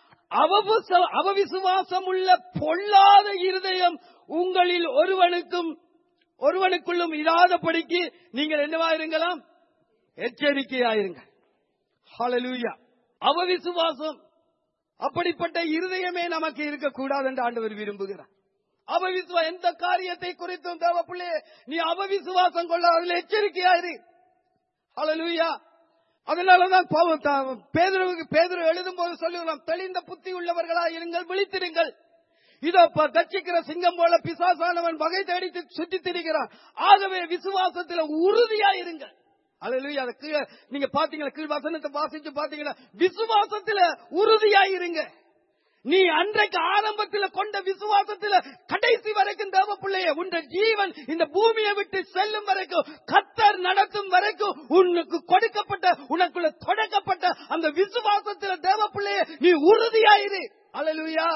அவபுச- அவவிசுவாசமுள்ள பொல்லாத இருதயம் உங்களில் ஒருவனுக்கும் ஒருவனுக்குள்ளும் இராதபடிக்கு நீங்கள் என்னவாயிருங்களாம் எச்சரிக்கையாயிருங்கள் ஹalleluya அவவிசுவாசம் அப்படிப்பட்ட இருதயமே நமக்கு இருக்கக்கூடாது என்று ஆண்டவர் விரும்புகிறார் அவவிசுவா எந்த காரியத்தை குறித்தும் தேவ பிள்ளையே நீ அவவிசுவாசம் கொள்ள அதில் எச்சரிக்கையாயிரு ஹalleluya அதனாலதான் பவுல் த- பேதுருவுக்கு பேதுரு எழுதும் போது சொல்லுகிறோம் தெளிந்த புத்தி உள்ளவர்களா இருங்கள் விழித்திருங்கள் இதோ ப- கட்சிக்கிற சிங்கம் போல பிசாசானவன் வகை தேடித்து சுற்றித் திரிகிறான் ஆகவே விசுவாசத்தில் உறுதியா இருங்கள் அல்லேலூயா அதை கீழே நீங்க பாத்தீங்களா கீழ் வசனத்தை வாசிச்சு பாத்தீங்கன்னா விசுவாசத்துல உறுதியா இருங்க நீ அன்றைக்கு ஆரம்பத்தில் கொண்ட விசுவாசத்தில் கடைசி வரைக்கும் தேவ பிள்ளைய உன்ற ஜீவன் இந்த பூமியை விட்டு செல்லும் வரைக்கும் கத்தர் நடத்தும் வரைக்கும் உனக்கு கொடுக்கப்பட்ட உனக்குள்ள தொடக்கப்பட்ட அந்த விசுவாசத்தில் தேவ பிள்ளைய நீ உறுதியாயிரு அல்லேலூயா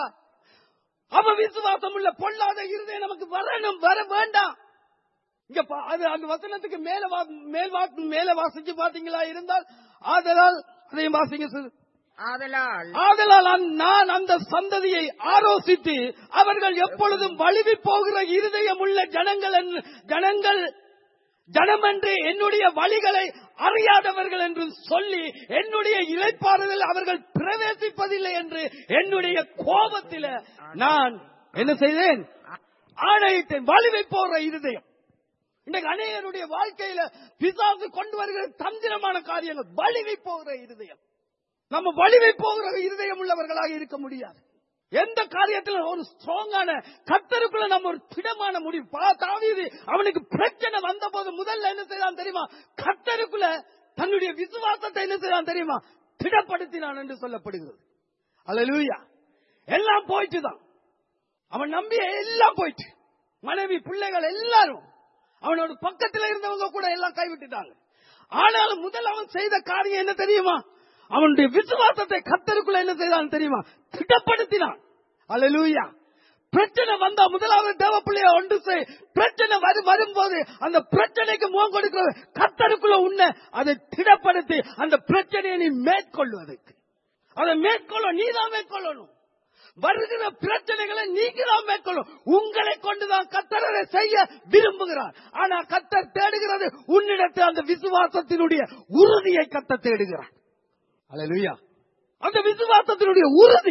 அவ விசுவாசம் உள்ள பொல்லாத இருதயம் நமக்கு வரணும் வர வேண்டாம் இங்க பா- அது அந்த வசனத்துக்கு மேல வா- மேல் வா- மேல வாசிச்சு பாத்தீங்களா இருந்தால் ஆதலால் அதையும் வாசிங்க சார் ஆதலால் ஆதலால் அந்த- நான் அந்த சந்ததியை ஆலோசித்து அவர்கள் எப்பொழுதும் வழுவி போகிற இருதயம் உள்ள ஜனங்கள் என்று- ஜனங்கள் ஜனமென்று என்னுடைய வழிகளை அறியாதவர்கள் என்று சொல்லி என்னுடைய இலைப்பாறுதல் அவர்கள் பிரவேசிப்பதில்லை என்று என்னுடைய கோபத்தில நான் என்ன செய்தேன் ஆணையிட்டேன் வலிவை போற இருதயம் இன்றைக்கு அநேகருடைய வாழ்க்கையில பிசாசு கொண்டு வருகிற தந்திரமான காரியங்கள் வலிவை போகிற இருதயம் நம்ம வலிவை போகிற இருதயம் உள்ளவர்களாக இருக்க முடியாது எந்த காரியத்துல ஒரு ஸ்ட்ராங்கான கத்தருக்குள்ள நம்ம ஒரு திடமான முடிவு பா தாவீது அவனுக்கு பிரச்சனை வந்த போது முதல்ல என்ன செய்யலாம் தெரியுமா கத்தருக்குள்ள தன்னுடைய விசுவாசத்தை என்ன செய்யலாம் தெரியுமா திடப்படுத்தினான் என்று சொல்லப்படுகிறது அல்லேலூயா எல்லாம் போயிட்டு தான் அவன் நம்பிய எல்லாம் போயிட்டு மனைவி பிள்ளைகள் எல்லாரும் அவனோட பக்கத்துல இருந்தவங்க கூட எல்லாம் கைவிட்டுட்டாங்க ஆனாலும் முதல் அவன் செய்த காரியம் என்ன தெரியுமா அவனுடைய விசுவாசத்தை கத்தருக்குள்ள என்ன செய்தான் தெரியுமா திடப்படுத்தினான் அல்லேலூயா பிரச்சனை வந்தா முதலாவது தேவ பிள்ளைய ஒன்று செய் பிரச்சனை வரு வரும்போது அந்த பிரச்சனைக்கு முகம் கொடுக்கிற கத்தருக்குள்ள உன்னை அதை திடப்படுத்தி அந்த பிரச்சனையை நீ மேற்கொள்வதற்கு அதை மேற்கொள்ள நீ தான் மேற்கொள்ளணும் வருகிற பிரச்சனைகளை நீங்க தான் மேற்கொள்ளும் உங்களை கொண்டுதான் கத்தரை செய்ய விரும்புகிறார் ஆனா கத்தர் தேடுகிறது உன்னிடத்தில் அந்த விசுவாசத்தினுடைய உறுதியை கத்த தேடுகிறார் அல்லேலூயா அந்த விசுவாசத்தினுடைய உறுதி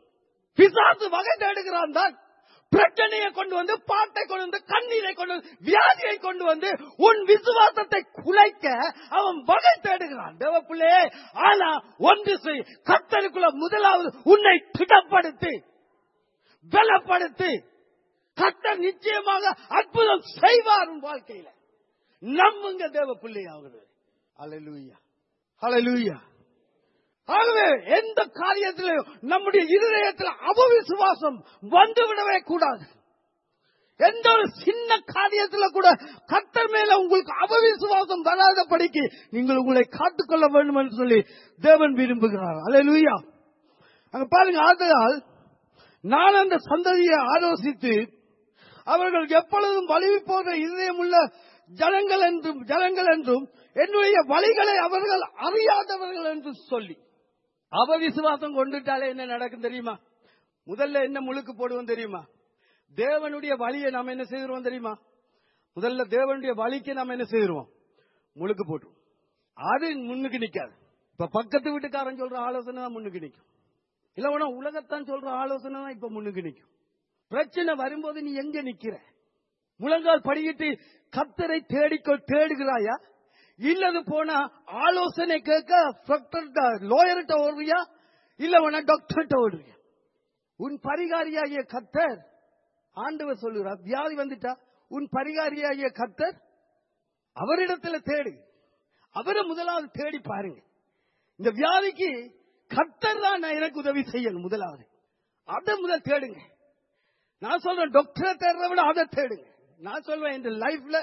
பிசாசு வகை தேடுகிறான் தான் பிரச்சனையை கொண்டு வந்து பாட்டை கொண்டு வந்து கண்ணீரை கொண்டு வந்து வியாதியை கொண்டு வந்து உன் விசுவாசத்தை குலைக்க அவன் வகை தேடுகிறான் தேவ பிள்ளையே ஆனா ஒன்று செய் கத்தருக்குள்ள முதலாவது உன்னை திடப்படுத்தி பலப்படுத்தி கத்தர் நிச்சயமாக அற்புதம் செய்வார் உன் வாழ்க்கையில நம்புங்க தேவ பிள்ளையாவது அலலூயா அலலூயா ஆகவே எந்த காரியத்திலும் நம்முடைய இருதயத்தில் அபவிசுவாசம் வந்துவிடவே கூடாது எந்த ஒரு சின்ன காரியத்துல கூட கத்தர் மேல உங்களுக்கு அபவிசுவாசம் வராதபடிக்கு நீங்கள் உங்களை காத்துக்கொள்ள வேண்டும் என்று சொல்லி தேவன் விரும்புகிறார் அல்லேலூயா அங்க பாருங்க ஆதலால் நான் அந்த சந்ததியை ஆலோசித்து அவர்கள் எப்பொழுதும் வலிவி போன்ற இதயமுள்ள ஜனங்கள் என்றும் ஜனங்கள் என்றும் என்னுடைய வழிகளை அவர்கள் அறியாதவர்கள் என்று சொல்லி அவவிசுவாசம் கொண்டுட்டாலே என்ன நடக்கும் தெரியுமா முதல்ல என்ன முழுக்கு போடுவோம் தெரியுமா தேவனுடைய வழியை நாம் என்ன செய்கிறோம் தெரியுமா முதல்ல தேவனுடைய வழிக்கு நாம் என்ன செய்கிறோம் முழுக்கு போட்டுருவோம் அது முன்னுக்கு நிக்காது இப்ப பக்கத்து வீட்டுக்காரன் சொல்ற ஆலோசனை தான் முன்னுக்கு நிக்கும் இல்ல உன உலகத்தான் சொல்ற ஆலோசனை தான் இப்ப முன்னுக்கு நிக்கும் பிரச்சனை வரும்போது நீ எங்க நிக்கிற முழங்கால் படிக்கிட்டு கத்தரை தேடிக்கொள் தேடுகிறாயா இல்லது போனா ஆலோசனை கேட்க லோயர்கிட்ட ஓடுறியா இல்ல உன டாக்டர்கிட்ட ஓடுறியா உன் பரிகாரியாகிய கத்தர் ஆண்டவர் சொல்லுகிறார் வியாதி வந்துட்டா உன் பரிகாரியாகிய கத்தர் அவரிடத்துல தேடு அவரை முதலாவது தேடி பாருங்க இந்த வியாதிக்கு கத்தர் தான் நான் எனக்கு உதவி செய்யணும் முதலாவது அதை முதல் தேடுங்க நான் சொல்றேன் டாக்டரை தேடுறத விட அதை தேடுங்க நான் சொல்வேன் இந்த லைஃப்ல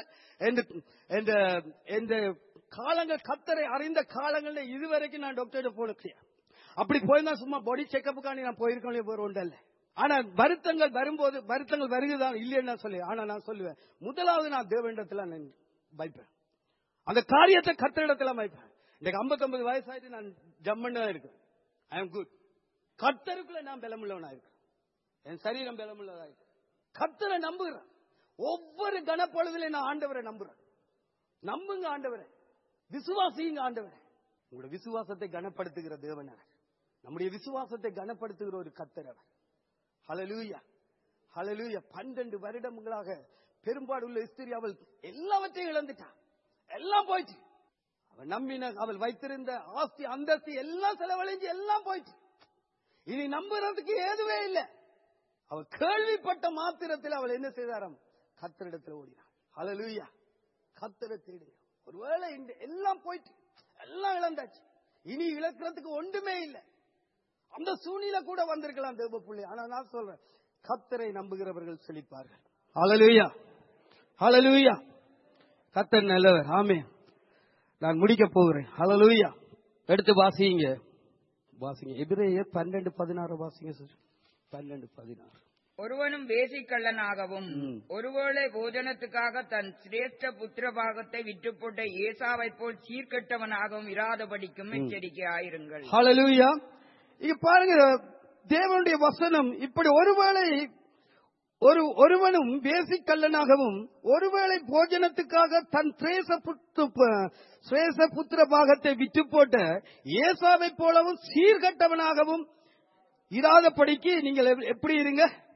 இந்த காலங்கள் கத்தரை அறிந்த காலங்கள்ல இதுவரைக்கும் நான் டாக்டர் போன அப்படி போயிருந்தா சும்மா பாடி செக்கப்புக்காண்டி நான் போயிருக்கேன் போறோம் இல்ல ஆனா வருத்தங்கள் வரும்போது வருத்தங்கள் வருகுதான் இல்லைன்னு நான் சொல்லி ஆனா நான் சொல்லுவேன் முதலாவது நான் தேவனிடத்துல நான் வைப்பேன் அந்த காரியத்தை கத்தரிடத்துல வைப்பேன் இன்னைக்கு ஐம்பத்தொன்பது வயசாயிட்டு நான் ஜம்மன் தான் இருக்கேன் ஐ எம் குட் கத்தருக்குள்ள நான் பலமுள்ளவனா இருக்கேன் என் சரீரம் பலமுள்ளதா இருக்கு கத்தரை நம்புகிறேன் ஒவ்வொரு கனப்பொழுதிலையும் நான் ஆண்டவரை நம்புறேன் நம்புங்க ஆண்டவரை விசுவாசியுங்க ஆண்டவரை உங்களோட விசுவாசத்தை கனப்படுத்துகிற தேவன் அவர் நம்முடைய விசுவாசத்தை கனப்படுத்துகிற ஒரு கத்தர் அவர் ஹலலூயா ஹலலூயா பன்னெண்டு வருடங்களாக பெரும்பாடு உள்ள ஸ்திரி அவள் எல்லாவற்றையும் இழந்துட்டான் எல்லாம் போயிட்டு அவள் நம்பின அவள் வைத்திருந்த ஆஸ்தி அந்தஸ்து எல்லாம் செலவழிஞ்சு எல்லாம் போயிட்டு இனி நம்புறதுக்கு ஏதுவே இல்லை அவள் கேள்விப்பட்ட மாத்திரத்தில் அவள் என்ன செய்தாராம் கத்தரிடத்தில் ஓடினாள் ஹலலூயா கத்தரை தேடுங்க ஒருவேளை இந்த எல்லாம் போயிட்டு எல்லாம் இழந்தாச்சு இனி இழக்கிறதுக்கு ஒன்றுமே இல்லை அந்த சூழ்நிலை கூட வந்திருக்கலாம் தேவ புள்ளி ஆனா நான் சொல்றேன் கத்தரை நம்புகிறவர்கள் செழிப்பார்கள் ஹalleluya ஹalleluya கத்தர் நல்லவர் ஆமே நான் முடிக்க போகிறேன் ஹalleluya எடுத்து வாசிங்க வாசிங்க எபிரேயர் பன்னெண்டு பதினாறு வாசிங்க சார் பன்னெண்டு பதினாறு ஒருவனும் வேசிக்கள்ளனாகவும் ம். ஒருவேளை போஜனத்துக்காக தன் சிரேஷ்ட புத்திர பாகத்தை விற்றுப்போட்ட ஏசாவை போல் சீர்கெட்டவனாகவும் இராதபடிக்கும் எச்சரிக்கையாயிருங்கள் ஹalleluya இங்க பாருங்க தேவனுடைய வசனம் இப்படி ஒருவேளை ஒரு ஒருவனும் வேசிக்கல்லனாகவும் ஒருவேளை போஜனத்துக்காக தன் சிரேச புத்து சிரேச புத்திர பாகத்தை விட்டு போட்ட ஏசாவை போலவும் சீர்கட்டவனாகவும் இராதபடிக்கு நீங்கள் எப்- எப்படி இருங்க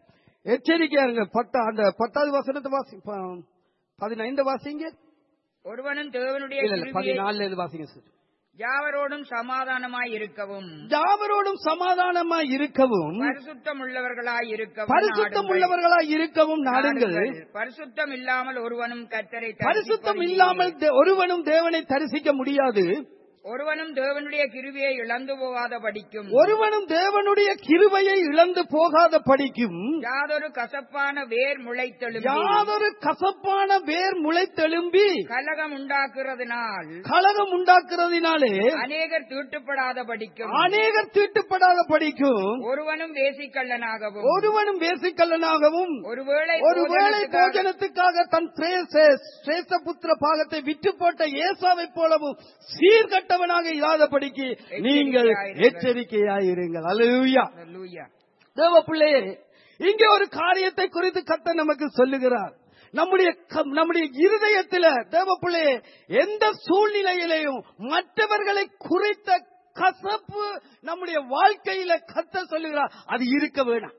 எச்சரிக்கையா இருங்க பத்தா அந்த பத்தாவது வசனத்தை வாசி ப- பதினைந்து வாசிங்க ஒருவனும் தேவனுடைய இல்ல இல்ல கிருபையை பதினாலுல இருந்து வாசிங்க சார் யாவரோடும் சமாதானமாய் இருக்கவும் யாவரோடும் சமாதானமாய் இருக்கவும் பரிசுத்தம் உள்ளவர்களாய் இருக்கவும் பரிசுத்தம் நாடுங்கள். உள்ளவர்களாய் இருக்கவும் நாடுங்கள் நாடுங்கள். பரிசுத்தம் இல்லாமல் ஒருவனும் கத்தரை பரிசுத்தம் இல்லாமல் தே- ஒருவனும் தேவனை தரிசிக்க முடியாது ஒருவனும் தேவனுடைய கிருவியை இழந்து போகாத படிக்கும் ஒருவனும் தேவனுடைய கிருபையை இழந்து போகாத படிக்கும் யாதொரு கசப்பான வேர் முளைத்தெழும்பி யாதொரு கசப்பான வேர் முளைத்தெழும்பி கலகம் உண்டாக்குறதுனால் கலகம் உண்டாக்குறதினாலே அநேகர் தீட்டுப்படாத படிக்கும் அநேகர் தீட்டுப்படாத படிக்கும் ஒருவனும் வேசிக்கல்லனாகவும் ஒருவனும் வேசிக்கல்லனாகவும் ஒருவேளை ஒருவேளை போஜனத்துக்காக போஜனத்துக்காக தன் சிரேஷ்ட புத்திர பாகத்தை விட்டு போட்ட ஏசாவை போலவும் சீர்கட்டவனாக இல்லாதபடிக்கு நீங்கள் எச்சரிக்கையாயிருங்கள் அல்லேலூயா அல்லேலூயா. தேவ பிள்ளையே இங்கே ஒரு காரியத்தை குறித்து கத்த நமக்கு சொல்லுகிறார் நம்முடைய க- நம்முடைய இருதயத்தில் தேவ பிள்ளையே எந்த சூழ்நிலையிலையும் மற்றவர்களை குறித்த கசப்பு நம்முடைய வாழ்க்கையில கத்த சொல்லுகிறார் அது இருக்க வேணாம்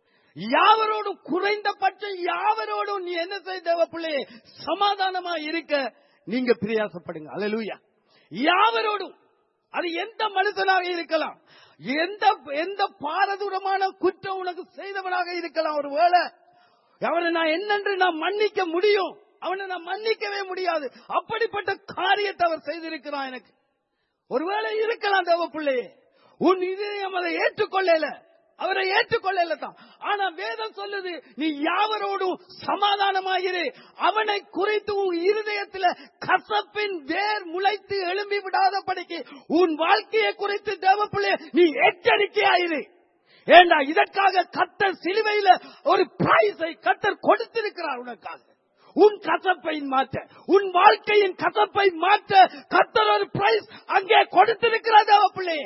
யாவரோடும் குறைந்தபட்சம் யாவரோடும் நீ என்ன செய்ய தேவ பிள்ளையே சமாதானமா இருக்க நீங்க பிரயாசப்படுங்க அல்லேலூயா யாவரோடும் அது எந்த மனுஷனாக இருக்கலாம் எந்த எந்த பாரதூரமான குற்றம் உனக்கு செய்தவனாக இருக்கலாம் ஒருவேளை அவனை நான் என்னென்று நான் மன்னிக்க முடியும் அவனை நான் மன்னிக்கவே முடியாது அப்படிப்பட்ட காரியத்தை அவர் செய்திருக்கிறான் எனக்கு ஒருவேளை இருக்கலாம் தேவ பிள்ளையே உன் இதயம் அதை ஏற்றுக்கொள்ளல அவரை ஏற்றுக்கொள்ளல தான் ஆனா வேதம் சொல்லுது நீ யாவரோடும் சமாதானமாயிரு அவனை குறித்து உன் இருதயத்துல கசப்பின் வேர் முளைத்து எழும்பி விடாதபடிக்கு உன் வாழ்க்கையை குறித்து தேவ பிள்ளையே நீ எச்சரிக்கையாயிரு ஏண்டா இதற்காக கத்தர் சிலுவையில ஒரு பிரைஸை கத்தர் கொடுத்திருக்கிறார் உனக்காக உன் கசப்பை மாற்ற உன் வாழ்க்கையின் கசப்பை மாற்ற கத்தர் ஒரு பிரைஸ் அங்கே கொடுத்திருக்கிறார் தேவ பிள்ளையே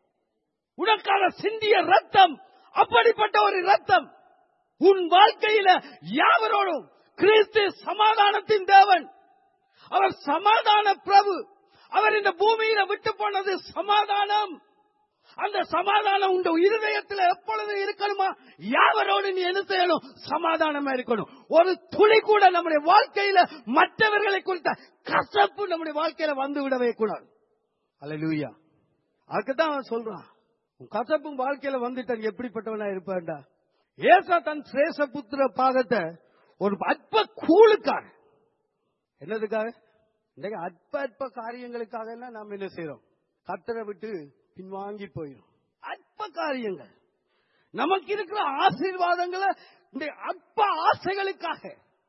உனக்காக சிந்திய ரத்தம் அப்படிப்பட்ட ஒரு ரத்தம் உன் வாழ்க்கையில யாவரோடும் கிறிஸ்து சமாதானத்தின் தேவன் அவர் சமாதான பிரபு அவர் இந்த பூமியில விட்டு போனது சமாதானம் அந்த சமாதானம் உங்க இருதயத்தில் எப்பொழுது இருக்கணுமா யாவரோடு நீ என்ன செய்யணும் சமாதானமா இருக்கணும் ஒரு துளி கூட நம்முடைய வாழ்க்கையில மற்றவர்களை குறித்த கசப்பு நம்முடைய வாழ்க்கையில வந்து விடவே கூடாது அல்லேலூயா அதுக்குதான் அவன் சொல்றான் உன் கசப்பும் வாழ்க்கையில வந்துட்டான் எப்படிப்பட்டவனா இருப்பான்டா ஏசா தன் சிரேச புத்திர பாகத்தை ஒரு அற்ப கூழுக்காக என்னதுக்காக இன்றைக்கு அற்ப அற்ப காரியங்களுக்காக எல்லாம் நாம் என்ன செய்யறோம் கத்தரை விட்டு பின்வாங்கி போயிடும் அற்ப காரியங்கள் நமக்கு இருக்கிற ஆசீர்வாதங்களை இந்த அற்ப ஆசைகளுக்காக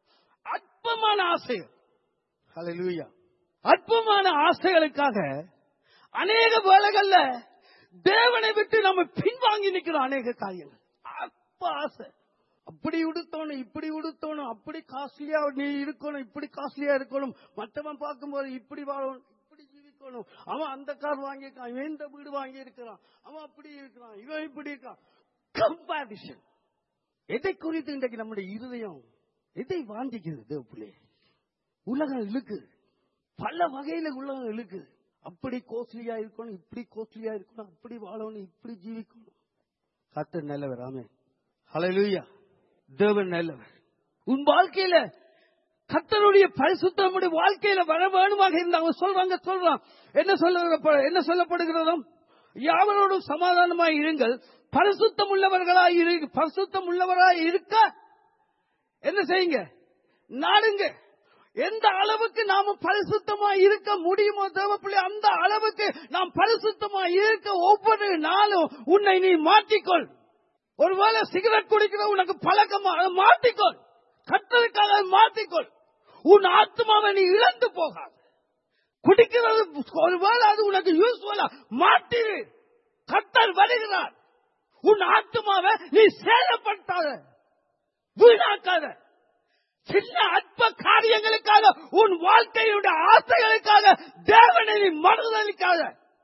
அற்பமான ஆசைகள் ஹalleluya அற்பமான ஆசைகளுக்காக அநேக வேளைகள்ல தேவனை விட்டு நம்ம பின்வாங்கி நிக்கிறோம் அநேக காரியங்கள் அற்ப ஆசை அப்படி உடுத்தணும் இப்படி உடுத்தணும் அப்படி காஸ்ட்லியா நீ இருக்கணும் இப்படி காஸ்ட்லியா இருக்கணும் மற்றவன் பார்க்கும்போது இப்படி வாழணும் இப்படி ஜீவிக்கணும் அவன் அந்த கார் வாங்கியிருக்கான் இவன் இந்த வீடு வாங்கி இருக்கிறான் அவன் அப்படி இருக்கிறான் இவன் இப்படி இருக்கான் கம்பாரிஷன் எதை குறித்து இன்றைக்கு நம்முடைய இருதயம் எதை வாண்டிக்குது தேவப்பிள்ளை உலகம் இழுக்கு பல வகையில உலகம் இழுக்கு அப்படி கோஸ்ட்லியா இருக்கணும் இப்படி கோஸ்ட்லியா இருக்கணும் அப்படி வாழணும் இப்படி ஜீவிக்கணும் கத்தர் நல்லவர் ஆமே ஹalleluya தேவன் நல்லவர் உன் வாழ்க்கையில கத்தருடைய பரிசுத்தம் நம்முடைய வாழ்க்கையில வர வேணுமாக இருந்தா அவங்க சொல்றாங்க சொல்றான் என்ன சொல்ல என்ன சொல்லப்படுகிறதோ யாவரோடும் சமாதானமாய் இருங்கள் பரிசுத்தம் உள்ளவர்களாய் இரு பரிசுத்தம் உள்ளவராய் இருக்க என்ன செய்யுங்க நாடுங்க எந்த அளவுக்கு நாம பரிசுத்தமா இருக்க முடியுமோ தேவப்பிள்ளை அந்த அளவுக்கு நாம் பரிசுத்தமா இருக்க ஒவ்வொரு நாளும் உன்னை நீ மாற்றிக்கொள் ஒருவேளை சிகரெட் குடிக்கிற உனக்கு பழக்கமா அதை மாற்றிக்கொள் கத்தலுக்காக அதை மாற்றிக்கொள் உன் ஆத்மாவை நீ இழந்து போகாது குடிக்கிறது ஒருவேளை அது உனக்கு யூஸ்ஃபுல்லா மாற்றிடு கத்தல் வருகிறார் உன் ஆத்மாவை நீ சேதப்படுத்தாத வீணாக்காத சின்ன அற்ப காரியங்களுக்காக உன் வாழ்க்கையுடைய ஆசைகளுக்காக தேவனை நீ மறுதளிக்காத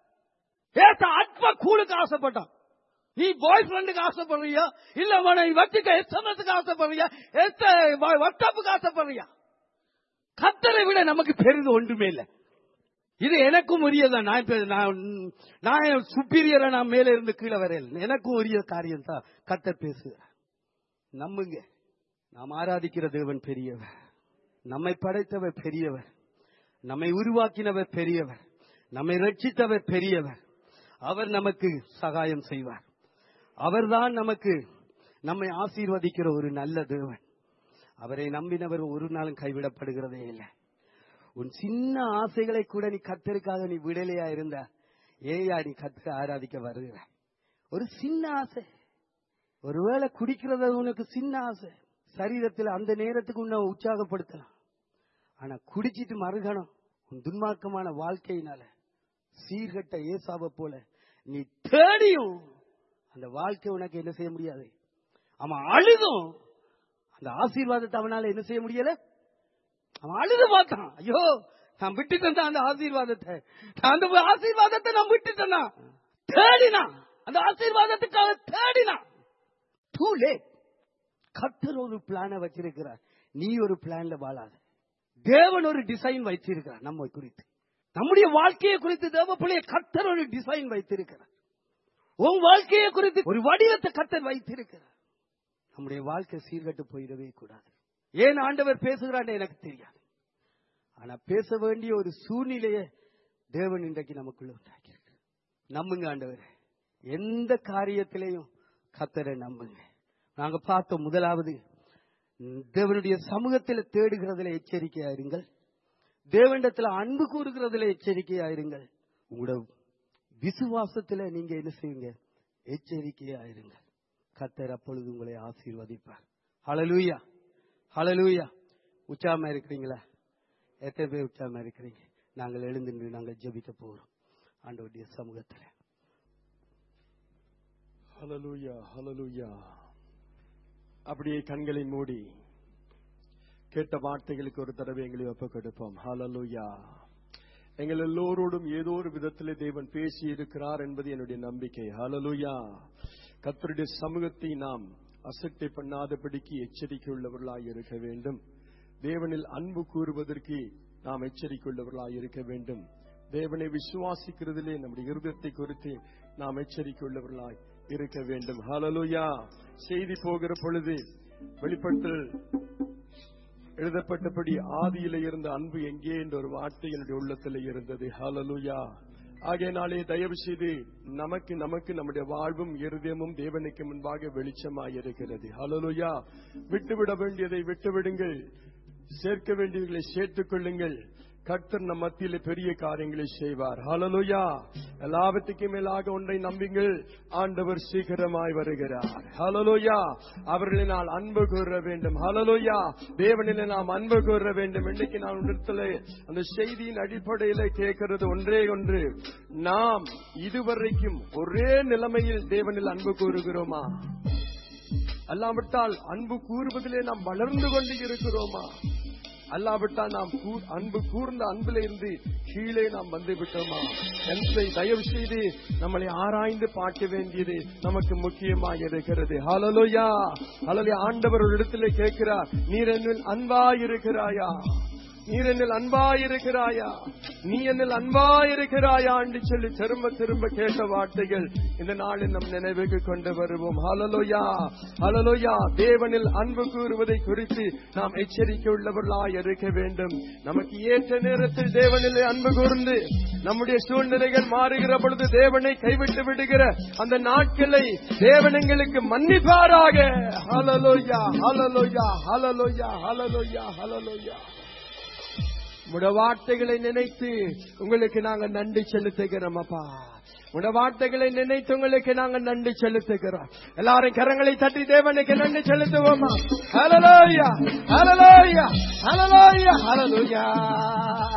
ஏத்த அற்ப கூழுக்கு ஆசைப்பட்டான் நீ பாய் ஃப்ரெண்டுக்கு ஆசைப்படுறியா இல்ல மனைவி வச்சுக்க எஸ்எம்எஸ்க்கு ஆசைப்படுறியா வாட்ஸ்அப்புக்கு ஆசைப்படுறியா கத்தரை விட நமக்கு பெரிது ஒன்றுமே இல்லை இது எனக்கும் உரியதான் நான் இப்ப நான் நான் சுப்பீரியரா நான் மேல இருந்து கீழே வரையல எனக்கும் உரிய காரியம் தான் கத்தர் பேசுகிறேன் நம்புங்க நாம் ஆராதிக்கிற தேவன் பெரியவர் நம்மை படைத்தவர் பெரியவர் நம்மை உருவாக்கினவர் பெரியவர் நம்மை ரட்சித்தவர் பெரியவர் அவர் நமக்கு சகாயம் செய்வார் அவர்தான் நமக்கு நம்மை ஆசீர்வதிக்கிற ஒரு நல்ல தேவன் அவரை நம்பினவர் ஒரு நாளும் கைவிடப்படுகிறதே இல்லை உன் சின்ன ஆசைகளை கூட நீ கத்தருக்காக நீ விடலையா இருந்தா ஏயா நீ கத்தரை ஆராதிக்க வருகிறாய் ஒரு சின்ன ஆசை ஒருவேளை குடிக்கிறது உனக்கு சின்ன ஆசை சரீரத்தில் அந்த நேரத்துக்கு உன்னை உற்சாகப்படுத்தலாம் ஆனா குடிச்சிட்டு மறுகணம் உன் துன்மார்க்கமான வாழ்க்கையினால சீர்கட்ட ஏசாவை போல நீ தேடியும் அந்த வாழ்க்கை உனக்கு என்ன செய்ய முடியாது அவன் அழுதும் அந்த ஆசீர்வாதத்தை அவனால என்ன செய்ய முடியல அவன் அழுது பார்த்தான் ஐயோ நான் விட்டுட்டேன் அந்த ஆசீர்வாதத்தை நான் அந்த ஆசீர்வாதத்தை நான் விட்டுட்டேனா தேடினான் அந்த ஆசீர்வாதத்துக்காக தேடினான் டூ லேட் கத்தர் ஒரு பிளான வச்சிருக்கிறார் நீ ஒரு பிளான்ல வாழாத தேவன் ஒரு டிசைன் வைத்திருக்கிறார் நம்ம குறித்து நம்முடைய வாழ்க்கையை குறித்து தேவ பிள்ளைய கத்தர் ஒரு டிசைன் வைத்திருக்கிறார் உன் வாழ்க்கையை குறித்து ஒரு வடிவத்தை கத்தர் வைத்திருக்கிறார் நம்முடைய வாழ்க்கை சீர்கட்டு போயிடவே கூடாது ஏன் ஆண்டவர் பேசுகிறான்னு எனக்கு தெரியாது ஆனா பேச வேண்டிய ஒரு சூழ்நிலையை தேவன் இன்றைக்கு நமக்குள்ள உண்டாக்கியிருக்கு நம்புங்க ஆண்டவர் எந்த காரியத்திலையும் கத்தரை நம்புங்க நாங்க பார்த்தோம் முதலாவது தேவனுடைய சமூகத்தில் தேடுகிறதுல எச்சரிக்கையா இருங்கள் தேவனிடத்துல அன்பு கூறுகிறதுல எச்சரிக்கையா இருங்கள் உங்களோட விசுவாசத்துல நீங்க என்ன செய்யுங்க எச்சரிக்கையா இருங்கள் கத்தர் அப்பொழுது உங்களை ஆசீர்வதிப்பார் ஹalleluya ஹalleluya உச்சாம இருக்கிறீங்களா எத்தனை பேர் உச்சாம இருக்கிறீங்க நாங்கள் எழுந்து நின்று நாங்கள் ஜெபிக்க போறோம் ஆண்டவருடைய சமூகத்துல ஹalleluya ஹalleluya அப்படியே கண்களை மூடி கேட்ட வார்த்தைகளுக்கு ஒரு தடவை எங்களை ஒப்பு கொடுப்போம் ஹalleluya எங்கள் எல்லோரோடும் ஏதோ ஒரு விதத்திலே தேவன் பேசி இருக்கிறார் என்பது என்னுடைய நம்பிக்கை ஹalleluya கர்த்தருடைய சமூகத்தை நாம் அசட்டை பண்ணாதபடிக்கு எச்சரிக்கை உள்ளவர்களாய் இருக்க வேண்டும் தேவனில் அன்பு கூறுவதற்கு நாம் எச்சரிக்கை உள்ளவர்களாய் இருக்க வேண்டும் தேவனை விசுவாசிக்கிறதிலே நம்முடைய இருதயத்தை குறித்து நாம் எச்சரிக்கை உள்ளவர்களாய் இருக்க வேண்டும் ஹalleluya செய்தி போகிற பொழுது வெளிப்படுத்தல் எழுதப்பட்டபடி ஆதியில இருந்த அன்பு எங்கே என்ற ஒரு வார்த்தை என்னுடைய உள்ளத்தில் இருந்தது ஹalleluya ஆகையினாலே தயவு செய்து நமக்கு நமக்கு நம்முடைய வாழ்வும் இருதயமும் தேவனுக்கு முன்பாக வெளிச்சமாய் இருக்கிறது ஹalleluya விட்டுவிட வேண்டியதை விட்டுவிடுங்கள் சேர்க்க வேண்டியவர்களை சேர்த்துக் கொள்ளுங்கள் கர்த்தர் நம் மத்தியில பெரிய காரியங்களை செய்வார் ஹalleluya எல்லாவற்றுக்கும் மேலாக ஒன்றை நம்புங்கள் ஆண்டவர் சீக்கிரமாய் வருகிறார் ஹalleluya அவர்களை நான் அன்பு கூற வேண்டும் ஹalleluya தேவனிலே நாம் அன்பு கூற வேண்டும் இன்னைக்கு நான் உணர்த்தல அந்த செய்தியின் அடிப்படையில கேட்கிறது ஒன்றே ஒன்று நாம் இதுவரைக்கும் ஒரே நிலைமையில் தேவனில் அன்பு கூறுகிறோமா அல்லாவிட்டால் அன்பு கூறுவதிலே நாம் வளர்ந்து கொண்டு இருக்கிறோமா அல்லாவிட்டால் நாம் கூ- அன்பு கூர்ந்த அன்பில இருந்து கீழே நாம் வந்து விட்டோமா என்பதை தயவு செய்து நம்மளை ஆராய்ந்து பார்க்க வேண்டியது நமக்கு முக்கியமாக இருக்கிறது ஹalleluya ஹalleluya ஆண்டவர் ஒரு இடத்திலே கேட்கிறார் நீர் என்னில் அன்பாயிருக்கிறாயா நீர் என்னில் அன்பாயிருக்கிறாயா நீ என்னில் அன்பாயிருக்கிறாயா என்று சொல்லி திரும்ப திரும்ப கேட்ட வார்த்தைகள் இந்த நாளில் நம் நினைவுக்கு கொண்டு வருவோம் ஹalleluya ஹalleluya தேவனில் அன்பு கூறுவதை குறித்து நாம் எச்சரிக்கை உள்ளவர்களாய் இருக்க வேண்டும் நமக்கு ஏற்ற நேரத்தில் தேவனிலே அன்பு கூர்ந்து நம்முடைய சூழ்நிலைகள் மாறுகிற பொழுது தேவனை கைவிட்டு விடுகிற அந்த நாட்களை தேவன் எங்களுக்கு மன்னிப்பாராக ஹalleluya ஹalleluya ஹalleluya ஹalleluya ஹalleluya உடைய வார்த்தைகளை நினைத்து உங்களுக்கு நாங்க நன்றி செலுத்துகிறோம் அப்பா உடைய வார்த்தைகளை நினைத்து உங்களுக்கு நாங்க நன்றி செலுத்துகிறோம் எல்லாரும் கரங்களை தட்டி தேவனுக்கு நன்றி செலுத்துவோமா ஹalleluya ஹalleluya ஹalleluya ஹalleluya